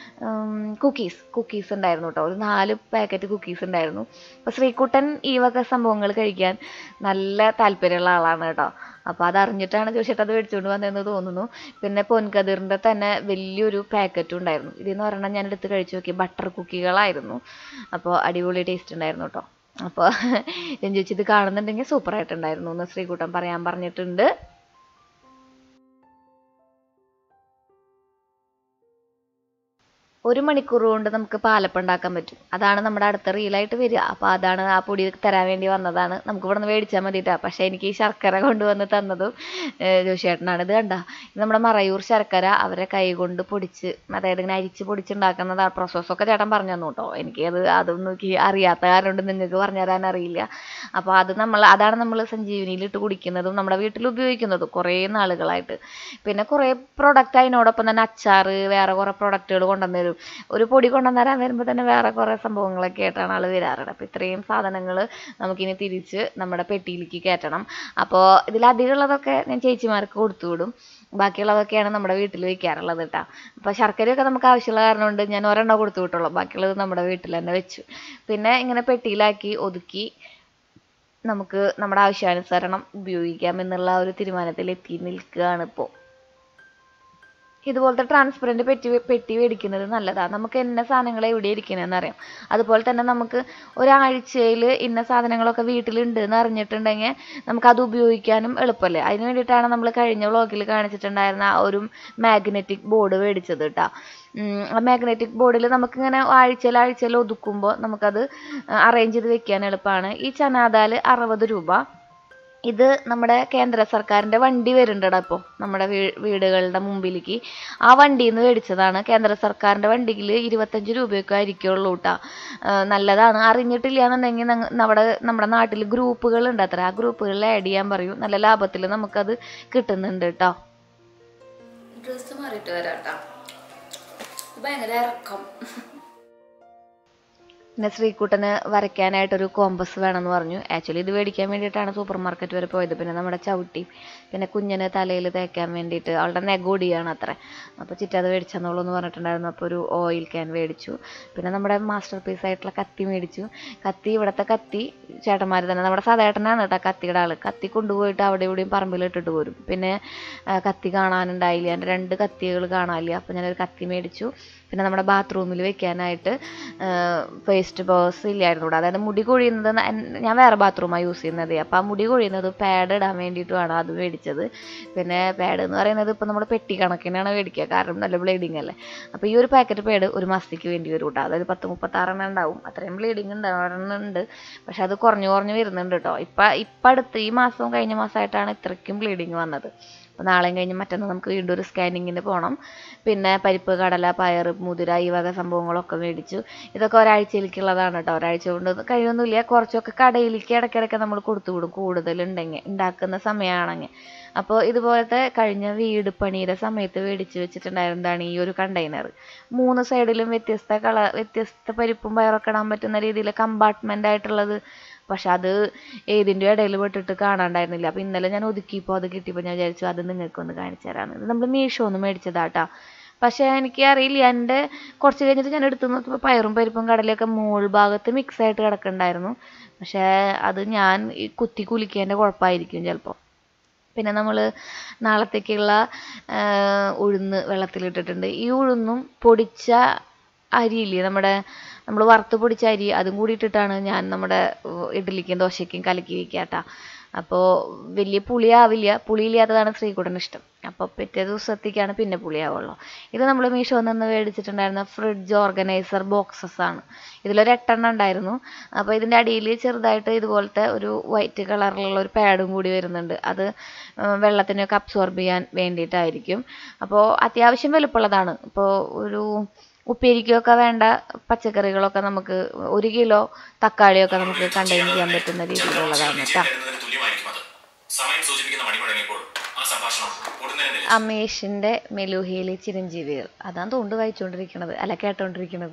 കുക്കീസ് കുക്കീസ് ഉണ്ടായിരുന്നു കേട്ടോ ഒരു നാല് പാക്കറ്റ് കുക്കീസ് ഉണ്ടായിരുന്നു അപ്പോൾ ശ്രീകുട്ടൻ ഈ വക സംഭവങ്ങൾ കഴിക്കാൻ നല്ല താല്പര്യമുള്ള ആളാണ് കേട്ടോ അപ്പോൾ അതറിഞ്ഞിട്ടാണ് ചോദിച്ചിട്ട് അത് മേടിച്ചുകൊണ്ട് വന്നതെന്ന് തോന്നുന്നു പിന്നെ പൊൻകതിറിൻ്റെ തന്നെ വലിയൊരു പാക്കറ്റും ഉണ്ടായിരുന്നു ഇതെന്ന് പറഞ്ഞാൽ ഞാൻ എടുത്ത് കഴിച്ചു നോക്കി ബട്ടർ കുക്കികളായിരുന്നു അപ്പോൾ അടിപൊളി ടേസ്റ്റ് ഉണ്ടായിരുന്നു കേട്ടോ അപ്പോൾ ഞാൻ ചോദിച്ചു ഇത് കാണുന്നുണ്ടെങ്കിൽ സൂപ്പറായിട്ടുണ്ടായിരുന്നു എന്ന് ശ്രീകുട്ടൻ പറയാൻ പറഞ്ഞിട്ടുണ്ട് ഒരു മണിക്കൂർ കൊണ്ട് നമുക്ക് പാലപ്പം ഉണ്ടാക്കാൻ പറ്റും അതാണ് നമ്മുടെ അടുത്ത റീലായിട്ട് വരിക അപ്പോൾ അതാണ് ആ പൊടി തരാൻ വേണ്ടി വന്നതാണ് നമുക്ക് ഇവിടെ നിന്ന് മേടിച്ചാൽ മതിട്ടാ പക്ഷേ എനിക്ക് ഈ ശർക്കര കൊണ്ടുവന്ന് തന്നതും ഏഹ് ജോഷേട്ടനാണ് ഇത് കണ്ട ഇത് നമ്മുടെ മറയൂർ ശർക്കര അവരെ കൈ കൊണ്ട് പൊടിച്ച് അതായത് ഇങ്ങനെ അരിച്ച് പൊടിച്ചുണ്ടാക്കുന്നത് ആ പ്രോസസ്സൊക്കെ ചേട്ടൻ പറഞ്ഞു തന്നു കേട്ടോ എനിക്ക് അത് അതൊന്നും എനിക്ക് അറിയാത്ത കാരണം കൊണ്ട് നിങ്ങൾക്ക് പറഞ്ഞു തരാൻ അറിയില്ല അപ്പോൾ അത് നമ്മൾ അതാണ് നമ്മൾ സഞ്ജീവനിയിൽ ഇട്ട് കുടിക്കുന്നതും നമ്മുടെ വീട്ടിൽ ഉപയോഗിക്കുന്നതും കുറേ നാളുകളായിട്ട് പിന്നെ കുറേ പ്രൊഡക്റ്റ് അതിനോടൊപ്പം തന്നെ അച്ചാറ് വേറെ കുറേ പ്രൊഡക്റ്റുകൾ കൊണ്ടുവന്ന് തരും ഒരു പൊടി കൊണ്ടുവന്ന് തരാൻ വരുമ്പോൾ തന്നെ വേറെ കുറേ സംഭവങ്ങളൊക്കെ ആയിട്ടാണ് ആൾ വരാറുള്ളത് അപ്പോൾ ഇത്രയും സാധനങ്ങൾ നമുക്കിനി തിരിച്ച് നമ്മുടെ പെട്ടിയിലേക്ക് കയറ്റണം അപ്പോൾ ഇതിലധികമുള്ളതൊക്കെ ഞാൻ ചേച്ചിമാർക്ക് കൊടുത്തു വിടും ബാക്കിയുള്ളതൊക്കെയാണ് നമ്മുടെ വീട്ടിൽ വെക്കാറുള്ളത് കേട്ടോ അപ്പോൾ ശർക്കരയൊക്കെ നമുക്ക് ആവശ്യമുള്ള കാരണം കൊണ്ട് ഞാൻ ഒരെണ്ണം കൊടുത്തു വിട്ടുള്ളൂ ബാക്കിയുള്ളത് നമ്മുടെ വീട്ടിൽ തന്നെ വെച്ചു പിന്നെ ഇങ്ങനെ പെട്ടിയിലാക്കി ഒതുക്കി നമുക്ക് നമ്മുടെ ആവശ്യാനുസരണം ഉപയോഗിക്കാം എന്നുള്ള ഒരു തീരുമാനത്തിൽ എത്തി നിൽക്കുകയാണ് ഇപ്പോൾ ഇതുപോലത്തെ ട്രാൻസ്പെറൻറ്റ് പെട്ടി പെട്ടി മേടിക്കുന്നത് നല്ലതാണ് നമുക്ക് ഇന്ന സാധനങ്ങൾ എവിടെ ഇരിക്കണമെന്ന് അറിയാം അതുപോലെ തന്നെ നമുക്ക് ഒരാഴ്ചയിൽ ഇന്ന സാധനങ്ങളൊക്കെ വീട്ടിലുണ്ട് എന്ന് അറിഞ്ഞിട്ടുണ്ടെങ്കിൽ നമുക്കത് ഉപയോഗിക്കാനും എളുപ്പമല്ലേ അതിന് വേണ്ടിയിട്ടാണ് നമ്മൾ കഴിഞ്ഞ വ്ളോഗിൽ കാണിച്ചിട്ടുണ്ടായിരുന്ന ആ ഒരു മാഗ്നറ്റിക് ബോർഡ് മേടിച്ചത് കേട്ടോ ആ മാഗ്നറ്റിക് ബോർഡിൽ നമുക്കിങ്ങനെ ആഴ്ചയിൽ ആഴ്ചയിൽ ഒതുക്കുമ്പോൾ നമുക്കത് അറേഞ്ച് ചെയ്ത് വെക്കാൻ എളുപ്പമാണ് ഈ ചനാദാൽ അറുപത് രൂപ ഇത് നമ്മുടെ കേന്ദ്ര സർക്കാരിൻ്റെ വണ്ടി വരുന്നുണ്ടടാ ഇപ്പോൾ നമ്മുടെ വീ വീടുകളുടെ മുമ്പിലേക്ക് ആ വണ്ടിയിൽ നിന്ന് മേടിച്ചതാണ് കേന്ദ്ര സർക്കാരിൻ്റെ വണ്ടിയിൽ ഇരുപത്തഞ്ച് രൂപയൊക്കെ ആയിരിക്കുള്ളൂ കേട്ടോ നല്ലതാണ് അറിഞ്ഞിട്ടില്ല എന്നുണ്ടെങ്കിൽ നമ്മുടെ നമ്മുടെ നാട്ടിൽ ഗ്രൂപ്പുകളുണ്ട് അത്ര ആ ഗ്രൂപ്പുകളിൽ ആഡ് ചെയ്യാൻ പറയും നല്ല ലാഭത്തിൽ നമുക്കത് കിട്ടുന്നുണ്ട് കേട്ടോ ഡ്രസ്സ് മാറിയിട്ട് വരാം കേട്ടോ ഭയങ്കര ഇറക്കം പിന്നെ ശ്രീക്കുട്ടന് വരയ്ക്കാനായിട്ടൊരു കോമ്പസ് വേണമെന്ന് പറഞ്ഞു ആക്ച്വലി ഇത് മേടിക്കാൻ വേണ്ടിയിട്ടാണ് സൂപ്പർ മാർക്കറ്റ് വരെ പോയത് പിന്നെ നമ്മുടെ ചവിട്ടി പിന്നെ കുഞ്ഞിന് തലയിൽ തേക്കാൻ വേണ്ടിയിട്ട് അവളുടെ നെഗോഡിയാണ് അത്ര അപ്പോൾ ചിറ്റ അത് മേടിച്ചെന്നുള്ളൂ എന്ന് പറഞ്ഞിട്ടുണ്ടായിരുന്നു അപ്പോൾ ഒരു ഓയിൽ ക്യാൻ മേടിച്ചു പിന്നെ നമ്മുടെ മാസ്റ്റർ പീസ് ആയിട്ടുള്ള കത്തി മേടിച്ചു കത്തി ഇവിടുത്തെ കത്തി ചേട്ടന്മാർ തന്നെ നമ്മുടെ സാധാരണയാണ് കേട്ടോ കത്തിയുടെ ആൾ കത്തി കൊണ്ടുപോയിട്ട് അവിടെ ഇവിടെയും പറമ്പിൽ ഇട്ടിട്ട് പോരും പിന്നെ ആ, കത്തി കാണാനുണ്ടായില്ല എൻ്റെ രണ്ട് കത്തികൾ കാണാനില്ല അപ്പോൾ ഞാനൊരു കത്തി മേടിച്ചു പിന്നെ നമ്മുടെ ബാത്റൂമിൽ വെക്കാനായിട്ട് വേസ്റ്റ് ബോക്സ് ഇല്ലായിരുന്നു ഇവിടെ അതായത് മുടി കൊഴിയുന്നത് ന- എൻ- ഞാൻ വേറെ ബാത്റൂമാണ് യൂസ് ചെയ്യുന്നത് അപ്പോൾ ആ മുടി കൊഴിയുന്നത് പാഡ് ഇടാൻ വേണ്ടിയിട്ടുമാണ് അത് മേടിച്ചത് പിന്നെ പാഡ് എന്ന് പറയുന്നത് ഇപ്പോൾ നമ്മൾ പെട്ടി കണക്കിനാണ് മേടിക്കുക കാരണം നല്ല ബ്ലീഡിങ് അല്ലേ അപ്പോൾ ഈ ഒരു പാക്കറ്റ് പാഡ് ഒരു മാസത്തേക്ക് വേണ്ടി വരും കേട്ടോ അതായത് പത്ത് മുപ്പത്താറെണ്ണം ഉണ്ടാവും അത്രയും ബ്ലീഡിങ് ഉണ്ടാവുന്നുണ്ട് പക്ഷെ അത് കുറഞ്ഞു കുറഞ്ഞു വരുന്നുണ്ട് കേട്ടോ ഇപ്പം ഇപ്പം അടുത്ത് ഈ മാസവും കഴിഞ്ഞ മാസമായിട്ടാണ് ഇത്രയ്ക്കും ബ്ലീഡിങ് വന്നത് അപ്പോൾ നാളെയും കഴിഞ്ഞ് മറ്റന്നാൾ നമുക്ക് വീണ്ടും ഒരു സ്കാനിങ്ങിന് പോകണം പിന്നെ പരിപ്പ് കടല പയർ മുതിര ഈ വക സംഭവങ്ങളൊക്കെ മേടിച്ചു ഇതൊക്കെ ഒരാഴ്ചയിലേക്കുള്ളതാണ് കേട്ടോ ഒരാഴ്ച കൊണ്ട് ഇത് കഴിയൊന്നുമില്ല കുറച്ചൊക്കെ കടയിലേക്ക് ഇടയ്ക്കിടയ്ക്ക് നമ്മൾ കൊടുത്തു വിടും കൂടുതലുണ്ടെങ്കിൽ ഉണ്ടാക്കുന്ന സമയമാണെങ്കിൽ അപ്പോൾ ഇതുപോലത്തെ കഴിഞ്ഞ വീട് പണിയുടെ സമയത്ത് മേടിച്ച് വെച്ചിട്ടുണ്ടായിരുന്നതാണ് ഈ ഒരു കണ്ടെയ്നർ മൂന്ന് സൈഡിലും വ്യത്യസ്ത കളർ വ്യത്യസ്ത പരിപ്പും പയറൊക്കെ ഇടാൻ പറ്റുന്ന രീതിയിൽ കമ്പാർട്ട്മെൻ്റ് ആയിട്ടുള്ളത് പക്ഷെ അത് ഏതിൻ്റെ ഇടയിൽ പെട്ടിട്ട് കാണാണ്ടായിരുന്നില്ല അപ്പോൾ ഇന്നലെ ഞാൻ ഒതുക്കിയപ്പോൾ അത് കിട്ടിയപ്പോൾ ഞാൻ വിചാരിച്ചു അത് നിങ്ങൾക്കൊന്ന് കാണിച്ചു തരാമെന്ന് ഇത് നമ്മൾ മീഷോ ഒന്ന് മേടിച്ചതാട്ടാ പക്ഷേ എനിക്ക് അറിയില്ല എൻ്റെ കുറച്ച് കഴിഞ്ഞിട്ട് ഞാൻ എടുത്തു നോക്കിയപ്പോൾ പയറും പരിപ്പും കടലയൊക്കെ മോൾ ഭാഗത്ത് മിക്സ് ആയിട്ട് കിടക്കുന്നുണ്ടായിരുന്നു പക്ഷേ അത് ഞാൻ ഈ കുത്തി കുലുക്കിയതിൻ്റെ കുഴപ്പമായിരിക്കും ചിലപ്പോൾ പിന്നെ നമ്മൾ നാളത്തേക്കുള്ള ആ, ഉഴുന്ന് വെള്ളത്തിലിട്ടിട്ടുണ്ട് ഈ ഉഴുന്നും പൊടിച്ച അരിയില്ലേ നമ്മുടെ നമ്മൾ വറുത്ത് പൊടിച്ച അരി അതും കൂടി ഇട്ടിട്ടാണ് ഞാൻ നമ്മുടെ ഉ, ഇഡ്ഡലിക്കും ദോശയ്ക്കും കലക്കി വെക്കാട്ടാ അപ്പോൾ വലിയ പുളിയാവില്ല പുളിയില്ലാത്തതാണ് ശ്രീകുട്ടന് ഇഷ്ടം അപ്പോൾ പിറ്റേ ദിവസത്തേക്കാണ് പിന്നെ പുളിയാവുള്ളൂ ഇത് നമ്മൾ മീഷോയിൽ നിന്ന് മേടിച്ചിട്ടുണ്ടായിരുന്ന ഫ്രിഡ്ജ് ഓർഗനൈസർ ബോക്സസ് ആണ് ഇതിലൊരു എട്ടെണ്ണം ഉണ്ടായിരുന്നു അപ്പോൾ ഇതിൻ്റെ അടിയിൽ ചെറുതായിട്ട് ഇതുപോലത്തെ ഒരു വൈറ്റ് കളറിലുള്ള ഒരു പാഡും കൂടി വരുന്നുണ്ട് അത് ആ, വെള്ളത്തിനൊക്കെ അബ്സോർബ് ചെയ്യാൻ വേണ്ടിയിട്ടായിരിക്കും അപ്പോൾ അത്യാവശ്യം വലുപ്പമുള്ളതാണ് ഇപ്പോൾ ഒരു ഉപ്പേരിക്കൊക്കെ വേണ്ട പച്ചക്കറികളൊക്കെ നമുക്ക് ഒരു കിലോ തക്കാളിയൊക്കെ നമുക്ക് കണ്ടെയ്ൻ ചെയ്യാൻ പറ്റുന്ന രീതിയിലുള്ളതാണ് കേട്ടോ തരുന്നതിന് തുല്യമായിരിക്കും അത് സമയം സൂചിപ്പിക്കുന്ന മണി മുഴങ്ങിയപ്പോൾ ആ സംഭാഷണം ഉടനെ നിലച്ചു അമേഷിൻ്റെ മെലൂഹയിലെ ചിരഞ്ജീവികൾ അതാണ് തോണ്ട് വായിച്ചുകൊണ്ടിരിക്കുന്നത് അല്ല കേട്ടോണ്ടിരിക്കുന്നത്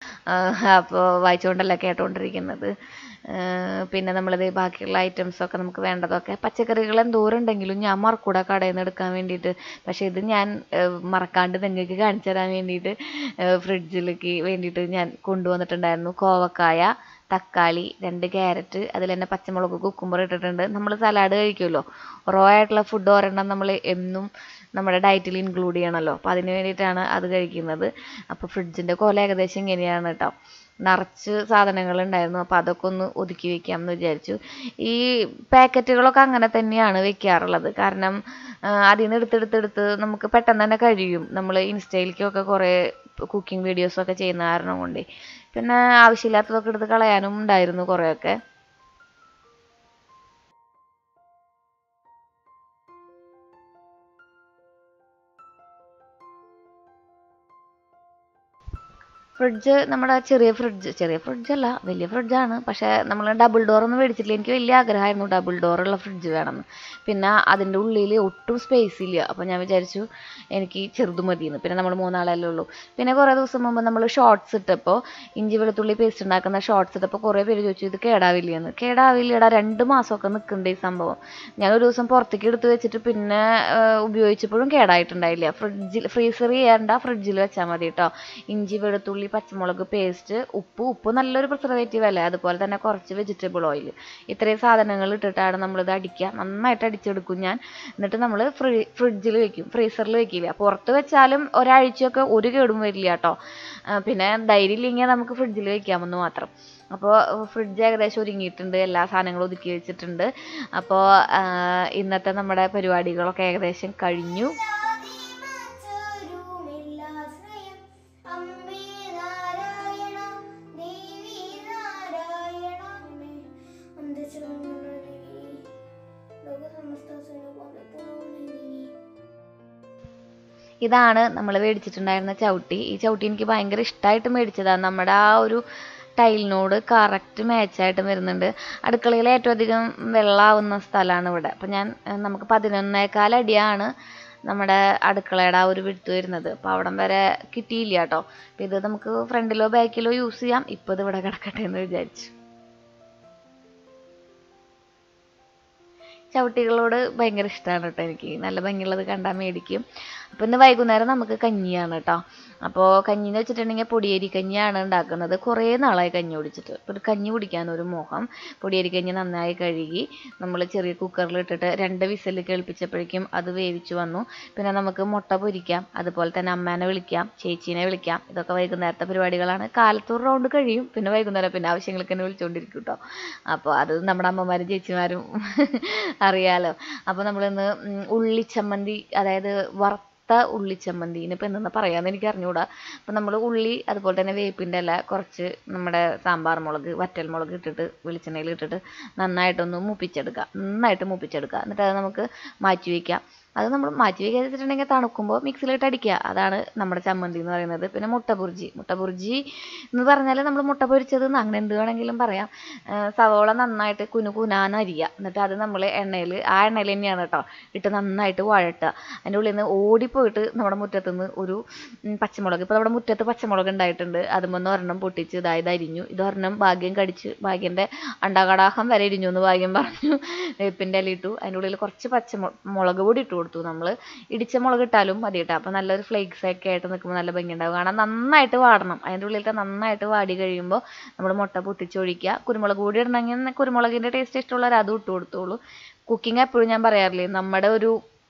അപ്പോൾ വായിച്ചുകൊണ്ടല്ല കേട്ടോണ്ടിരിക്കുന്നത് ആ, പിന്നെ നമ്മളിത് ബാക്കിയുള്ള ഐറ്റംസൊക്കെ നമുക്ക് വേണ്ടതൊക്കെ പച്ചക്കറികൾ എന്തോരം ഉണ്ടെങ്കിലും ഞാൻ മറക്കൂടെ കടയിൽ നിന്ന് എടുക്കാൻ വേണ്ടിയിട്ട് പക്ഷേ ഇത് ഞാൻ ആ, മറക്കാണ്ട് നിങ്ങൾക്ക് കാണിച്ചു തരാൻ വേണ്ടിയിട്ട് ഫ്രിഡ്ജിലേക്ക് വേണ്ടിയിട്ട് ഞാൻ കൊണ്ടുവന്നിട്ടുണ്ടായിരുന്നു കോവക്കായ തക്കാളി രണ്ട് ക്യാരറ്റ് അതിൽ തന്നെ പച്ചമുളക് കുക്കുമ്പർ ഇട്ടിട്ടുണ്ട് നമ്മൾ സലാഡ് കഴിക്കുമല്ലോ റോ ആയിട്ടുള്ള ഫുഡ് ഒരെണ്ണം നമ്മൾ എന്നും നമ്മുടെ ഡയറ്റിൽ ഇൻക്ലൂഡ് ചെയ്യണമല്ലോ അപ്പോൾ അതിന് വേണ്ടിയിട്ടാണ് അത് കഴിക്കുന്നത് അപ്പോൾ ഫ്രിഡ്ജിൻ്റെ കോല ഏകദേശം ഇങ്ങനെയാണ് കേട്ടോ നിറച്ച് സാധനങ്ങൾ ഉണ്ടായിരുന്നു അപ്പോൾ അതൊക്കെ ഒന്ന് ഒതുക്കി വെക്കാം എന്ന് വിചാരിച്ചു ഈ പാക്കറ്റുകളൊക്കെ അങ്ങനെ തന്നെയാണ് വെക്കാറുള്ളത് കാരണം ആ, അതിൽ നിന്ന് എടുത്തെടുത്തെടുത്ത് നമുക്ക് പെട്ടെന്ന് തന്നെ കഴിയും നമ്മൾ ഇൻസ്റ്റയിലേക്കൊക്കെ കുറേ കുക്കിംഗ് വീഡിയോസൊക്കെ ചെയ്യുന്ന കാരണം കൊണ്ട് പിന്നെ ആവശ്യമില്ലാത്തതൊക്കെ എടുത്ത് കളയാനും ഉണ്ടായിരുന്നു കുറേയൊക്കെ ഫ്രിഡ്ജ് നമ്മുടെ ചെറിയ ഫ്രിഡ്ജ് ചെറിയ ഫ്രിഡ്ജല്ല വലിയ ഫ്രിഡ്ജാണ് പക്ഷേ നമ്മൾ ഡബിൾ ഡോറൊന്നും മേടിച്ചിട്ടില്ല എനിക്ക് വലിയ ആഗ്രഹമായിരുന്നു ഡബിൾ ഡോറുള്ള ഫ്രിഡ്ജ് വേണമെന്ന് പിന്നെ അതിൻ്റെ ഉള്ളിൽ ഒട്ടും സ്പേസ് ഇല്ല അപ്പോൾ ഞാൻ വിചാരിച്ചു എനിക്ക് ചെറുത് മതിയെന്ന് പിന്നെ നമ്മൾ മൂന്നാളല്ലേ ഉള്ളൂ പിന്നെ കുറേ ദിവസം മുമ്പ് നമ്മൾ ഷോർട്സ് ഇട്ടപ്പോൾ ഇഞ്ചി വെളുത്തുള്ളി പേസ്റ്റ് ഉണ്ടാക്കുന്ന ഷോർട്സ് ഇട്ടപ്പോൾ കുറേ പേര് ചോദിച്ചു ഇത് കേടാവില്ലെന്ന് കേടാവില്ലടാ രണ്ട് മാസമൊക്കെ നിൽക്കുന്നുണ്ട് ഈ സംഭവം ഞാൻ ഒരു ദിവസം പുറത്തേക്ക് എടുത്ത് വെച്ചിട്ട് പിന്നെ ആ, ഉപയോഗിച്ചപ്പോഴും കേടായിട്ടുണ്ടായില്ല ഫ്രിഡ്ജിൽ ഫ്രീസർ ചെയ്യേണ്ട ഫ്രിഡ്ജിൽ വെച്ചാൽ മതി കേട്ടോ ഇഞ്ചി വെളുത്തുള്ളി പച്ചമുളക് പേസ്റ്റ് ഉപ്പ് ഉപ്പ് നല്ലൊരു പ്രിസർവേറ്റീവ് അല്ലേ അതുപോലെ തന്നെ കുറച്ച് വെജിറ്റബിൾ ഓയിൽ ഇത്രയും സാധനങ്ങൾ ഇട്ടിട്ടാണ് നമ്മളിത് അടിക്കുക നന്നായിട്ട് അടിച്ചെടുക്കും ഞാൻ എന്നിട്ട് നമ്മൾ ഫ്രീ ഫ്രിഡ്ജിൽ വെക്കും ഫ്രീസറിൽ വെക്കില്ല പുറത്ത് വെച്ചാലും ഒരാഴ്ചയൊക്കെ ഒരു കേടും വരില്ല കേട്ടോ ആ, പിന്നെ ധൈര്യം ഇല്ലെങ്കിൽ നമുക്ക് ഫ്രിഡ്ജിൽ വെക്കാമെന്ന് മാത്രം അപ്പോൾ ഫ്രിഡ്ജ് ഏകദേശം ഒരുങ്ങിയിട്ടുണ്ട് എല്ലാ സാധനങ്ങളും ഒതുക്കി വെച്ചിട്ടുണ്ട് അപ്പോൾ ഇന്നത്തെ നമ്മുടെ പരിപാടികളൊക്കെ ഏകദേശം കഴിഞ്ഞു മറ്റൊരുമില്ലാശ്രയം. അമ്മേ നാരായണ, ദേവി നാരായണ, അമ്മേ അന്തശ്ശരണമേ. ലോകസമസ്തസ്വന് വന്ദനമേ. ഇതാണ് നമ്മൾ മേടിച്ചിട്ടുണ്ടായിരുന്ന ചവിട്ടി ഈ ചവിട്ടി എനിക്ക് ഭയങ്കര ഇഷ്ടമായിട്ട് മേടിച്ചതാണ് നമ്മുടെ ആ ഒരു ടൈലിനോട് കറക്റ്റ് മാച്ചായിട്ട് വരുന്നുണ്ട് അടുക്കളയിൽ ഏറ്റവും അധികം വെള്ളമാവുന്ന സ്ഥലമാണ് ഇവിടെ അപ്പം ഞാൻ ഏഹ്, നമുക്ക് പതിനൊന്നേകാൽ അടിയാണ് നമ്മുടെ അടുക്കളയുടെ ആ ഒരു വിടുത്ത് വരുന്നത് അപ്പോൾ അവിടം വരെ കിട്ടിയില്ല കേട്ടോ അപ്പോൾ ഇത് നമുക്ക് ഫ്രണ്ടിലോ ബാക്കിലോ യൂസ് ചെയ്യാം ഇപ്പോൾ ഇത് ഇവിടെ കിടക്കട്ടെ എന്ന് വിചാരിച്ചു ചവിട്ടികളോട് ഭയങ്കര ഇഷ്ടമാണ് കേട്ടോ എനിക്ക് നല്ല ഭംഗിയുള്ളത് കണ്ടാൽ മേടിക്കും അപ്പോൾ ഇന്ന് വൈകുന്നേരം നമുക്ക് കഞ്ഞിയാണ് കേട്ടോ അപ്പോൾ കഞ്ഞി എന്ന് വെച്ചിട്ടുണ്ടെങ്കിൽ പൊടിയരി കഞ്ഞിയാണ് ഉണ്ടാക്കുന്നത് കുറേ നാളായി കഞ്ഞി കുടിച്ചിട്ട് അപ്പോൾ ഒരു കഞ്ഞി കുടിക്കാൻ ഒരു മോഹം പൊടിയരി കഞ്ഞി നന്നായി കഴുകി നമ്മൾ ചെറിയ കുക്കറിൽ ഇട്ടിട്ട് രണ്ട് വിസിൽ കേൾപ്പിച്ചപ്പോഴേക്കും അത് വേവിച്ചു വന്നു പിന്നെ നമുക്ക് മുട്ട പൊരിക്കാം അതുപോലെ തന്നെ അമ്മേനെ വിളിക്കാം ചേച്ചീനെ വിളിക്കാം ഇതൊക്കെ വൈകുന്നേരത്തെ പരിപാടികളാണ് കാലത്തൂർ റൗണ്ട് കഴിയും പിന്നെ വൈകുന്നേരം പിന്നെ ആവശ്യങ്ങൾക്ക് തന്നെ വിളിച്ചുകൊണ്ടിരിക്കും കേട്ടോ അപ്പോൾ അത് നമ്മുടെ അമ്മമാരും ചേച്ചിമാരും അറിയാലോ അപ്പോൾ നമ്മളിന്ന് ഉം, ഉള്ളിച്ചമ്മന്തി അതായത് വറുത്ത ഉള്ളിച്ചമ്മന്തി ഇനിയിപ്പോൾ എന്തെന്ന് പറയാമെന്ന് എനിക്ക് അറിഞ്ഞുകൂടാ അപ്പോൾ നമ്മൾ ഉള്ളി അതുപോലെ തന്നെ വേപ്പിൻ്റെ ഇല കുറച്ച് നമ്മുടെ സാമ്പാർ മുളക് വറ്റൽ മുളക് ഇട്ടിട്ട് വെളിച്ചെണ്ണയിൽ ഇട്ടിട്ട് നന്നായിട്ടൊന്ന് മൂപ്പിച്ചെടുക്കുക നന്നായിട്ട് മൂപ്പിച്ചെടുക്കുക എന്നിട്ട് അത് നമുക്ക് മാറ്റി വയ്ക്കാം അത് നമ്മൾ മാറ്റി വയ്ക്കാതെ വെച്ചിട്ടുണ്ടെങ്കിൽ തണുക്കുമ്പോൾ മിക്സിയിലിട്ട് അടിക്കുക അതാണ് നമ്മുടെ ചമ്മന്തി എന്ന് പറയുന്നത് പിന്നെ മുട്ട ബുർജി മുട്ട ബുർജി എന്ന് പറഞ്ഞാൽ നമ്മൾ മുട്ട പൊരിച്ചത് എന്ന് അങ്ങനെ എന്ത് വേണമെങ്കിലും പറയാം ആ, സവോള നന്നായിട്ട് കുനു കുനാന്ന് അരിയുക എന്നിട്ട് അത് നമ്മൾ എണ്ണയിൽ ആ എണ്ണയിൽ തന്നെയാണ് കേട്ടോ ഇട്ട് നന്നായിട്ട് വഴട്ടുക അതിൻ്റെ ഉള്ളിൽ നിന്ന് ഓടിപ്പോയിട്ട് നമ്മുടെ മുറ്റത്ത് നിന്ന് ഒരു ഉം, പച്ചമുളക് ഇപ്പോൾ നമ്മുടെ മുറ്റത്ത് പച്ചമുളക് ഉണ്ടായിട്ടുണ്ട് അതുമൊന്ന് ഒരെണ്ണം പൊട്ടിച്ച് ഇതായത് അരിഞ്ഞു ഇതൊരെണ്ണം ഭാഗ്യം കടിച്ച് ഭാഗ്യൻ്റെ അണ്ടകടാഹം വരെ ഇരിഞ്ഞു എന്ന് ഭാഗ്യം പറഞ്ഞു വേപ്പിൻ്റെ ഇല ഇട്ടു അതിൻ്റെ ഉള്ളിൽ കുറച്ച് പച്ചമുളക് മുളക് പൊടി ഇട്ട് കൊടുത്തു നമ്മൾ ഇടിച്ച മുളക് ഇട്ടാലും മതി കേട്ടോ അപ്പോൾ നല്ലൊരു ഫ്ലേക്സ് ഒക്കെ ആയിട്ട് നിൽക്കുമ്പോൾ നല്ല ഭംഗി ഉണ്ടാവും കാരണം നന്നായിട്ട് വാടണം അതിൻ്റെ ഉള്ളിലത്തെ നന്നായിട്ട് വാടി കഴിയുമ്പോൾ നമ്മൾ മുട്ട പൊട്ടിച്ചൊഴിക്കുക കുരുമുളക് കൂടി ഇടണമെങ്കിൽ കുരുമുളകിൻ്റെ ടേസ്റ്റ് ഇഷ്ടമുള്ളവർ അതും ഇട്ട് കൊടുത്തോളൂ കുക്കിംഗ് എപ്പോഴും ഞാൻ പറയാറില്ലേ നമ്മുടെ ഒരു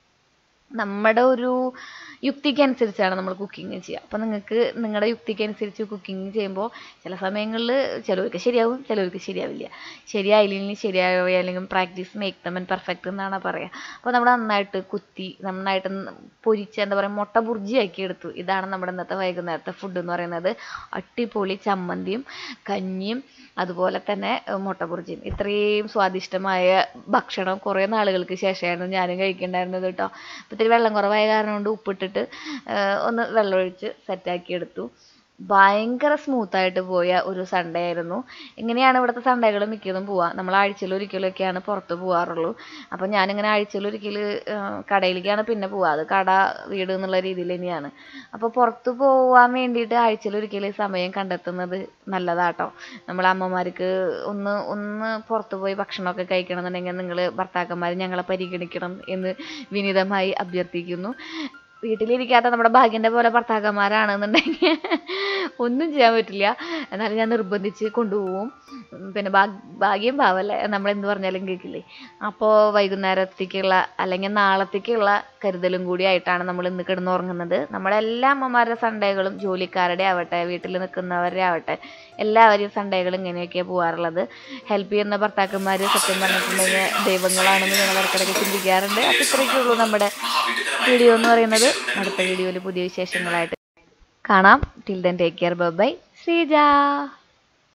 നമ്മുടെ ഒരു യുക്തിക്കനുസരിച്ചാണ് നമ്മൾ കുക്കിംഗ് ചെയ്യുക അപ്പോൾ നിങ്ങൾക്ക് നിങ്ങളുടെ യുക്തിക്കനുസരിച്ച് കുക്കിംഗ് ചെയ്യുമ്പോൾ ചില സമയങ്ങളിൽ ചിലവർക്ക് ശരിയാവും ചിലവർക്ക് ശരിയാവില്ല ശരിയായില്ലെങ്കിൽ ശരിയാവില്ല അല്ലെങ്കിൽ practice make them and perfect എന്നാണ് പറയുക അപ്പോൾ നമ്മൾ നന്നായിട്ട് കുത്തി നന്നായിട്ട് ന- പൊരിച്ച് എന്താ പറയുക മുട്ട ബുർജിയാക്കി എടുത്തു ഇതാണ് നമ്മുടെ ഇന്നത്തെ വൈകുന്നേരത്തെ ഫുഡ് എന്ന് പറയുന്നത് അടിപൊളി ചമ്മന്തിയും കഞ്ഞിയും അതുപോലെ തന്നെ ഏഹ്, മുട്ട ബുർജിയും ഇത്രയും സ്വാദിഷ്ടമായ ഭക്ഷണം കുറേ നാളുകൾക്ക് ശേഷമായിരുന്നു ഞാനും കഴിക്കണ്ടായിരുന്നത് കേട്ടോ അപ്പോൾ ഇത്തിരി വെള്ളം കുറവായ കാരണം കൊണ്ട് ഉപ്പിട്ടിട്ട് ഏഹ്, ഒന്ന് വെള്ളമൊഴിച്ച് സെറ്റാക്കി എടുത്തു ഭയങ്കര സ്മൂത്തായിട്ട് പോയ ഒരു സൺഡേ ആയിരുന്നു ഇങ്ങനെയാണ് ഇവിടുത്തെ സൺഡേകൾ മിക്കതും പോവുക നമ്മൾ ആഴ്ചയിൽ ഒരിക്കലൊക്കെയാണ് പുറത്ത് പോകാറുള്ളൂ അപ്പോൾ ഞാനിങ്ങനെ ആഴ്ചയിൽ ഒരിക്കൽ കടയിലേക്കാണ് പിന്നെ പോവുക അത് കട വീട് എന്നുള്ള രീതിയിൽ തന്നെയാണ് അപ്പോൾ പുറത്ത് പോകാൻ വേണ്ടിയിട്ട് ആഴ്ചയിൽ ഒരിക്കൽ സമയം കണ്ടെത്തുന്നത് നല്ലതാട്ടോ നമ്മളെ അമ്മമാർക്ക് ഒന്ന് ഒന്ന് പുറത്ത് പോയി ഭക്ഷണമൊക്കെ കഴിക്കണം എന്നുണ്ടെങ്കിൽ നിങ്ങൾ ഭർത്താക്കന്മാർ ഞങ്ങളെ പരിഗണിക്കണം എന്ന് വിനീതമായി അഭ്യർത്ഥിക്കുന്നു വീട്ടിലിരിക്കാത്ത നമ്മുടെ ഭാഗ്യൻ്റെ പോലെ ഭർത്താക്കന്മാരാണെന്നുണ്ടെങ്കിൽ ഒന്നും ചെയ്യാൻ പറ്റില്ല എന്നാലും ഞാൻ നിർബന്ധിച്ച് കൊണ്ടുപോകും ഉം, പിന്നെ ഭാഗ് ഭാഗ്യം പാവല്ലേ നമ്മൾ എന്ത് പറഞ്ഞാലും കേൾക്കില്ലേ അപ്പോൾ വൈകുന്നേരത്തേക്കുള്ള അല്ലെങ്കിൽ നാളത്തേക്കുള്ള കരുതലും കൂടി ആയിട്ടാണ് നമ്മൾ ഇന്ന് കിടന്നുറങ്ങുന്നത് നമ്മുടെ എല്ലാ അമ്മമാരുടെ സൺഡേകളും ജോലിക്കാരുടെ ആവട്ടെ വീട്ടിൽ നിൽക്കുന്നവരുടെ ആവട്ടെ എല്ലാവരെയും സൺഡേകൾ ഇങ്ങനെയൊക്കെയാണ് പോകാറുള്ളത് ഹെൽപ്പ് ചെയ്യുന്ന ഭർത്താക്കന്മാർ സത്യം പറഞ്ഞിട്ടുണ്ടെങ്കിൽ ദൈവങ്ങളാണെന്ന് ഞങ്ങൾ ഇടയ്ക്കിടയ്ക്ക് ചിന്തിക്കാറുണ്ട് അപ്പോൾ ഇത്രയൊക്കെ ഉള്ളൂ നമ്മുടെ വീഡിയോ എന്ന് പറയുന്നത് അടുത്ത വീഡിയോയിൽ പുതിയ വിശേഷങ്ങളായിട്ട് കാണാം till then take care bye Sreeja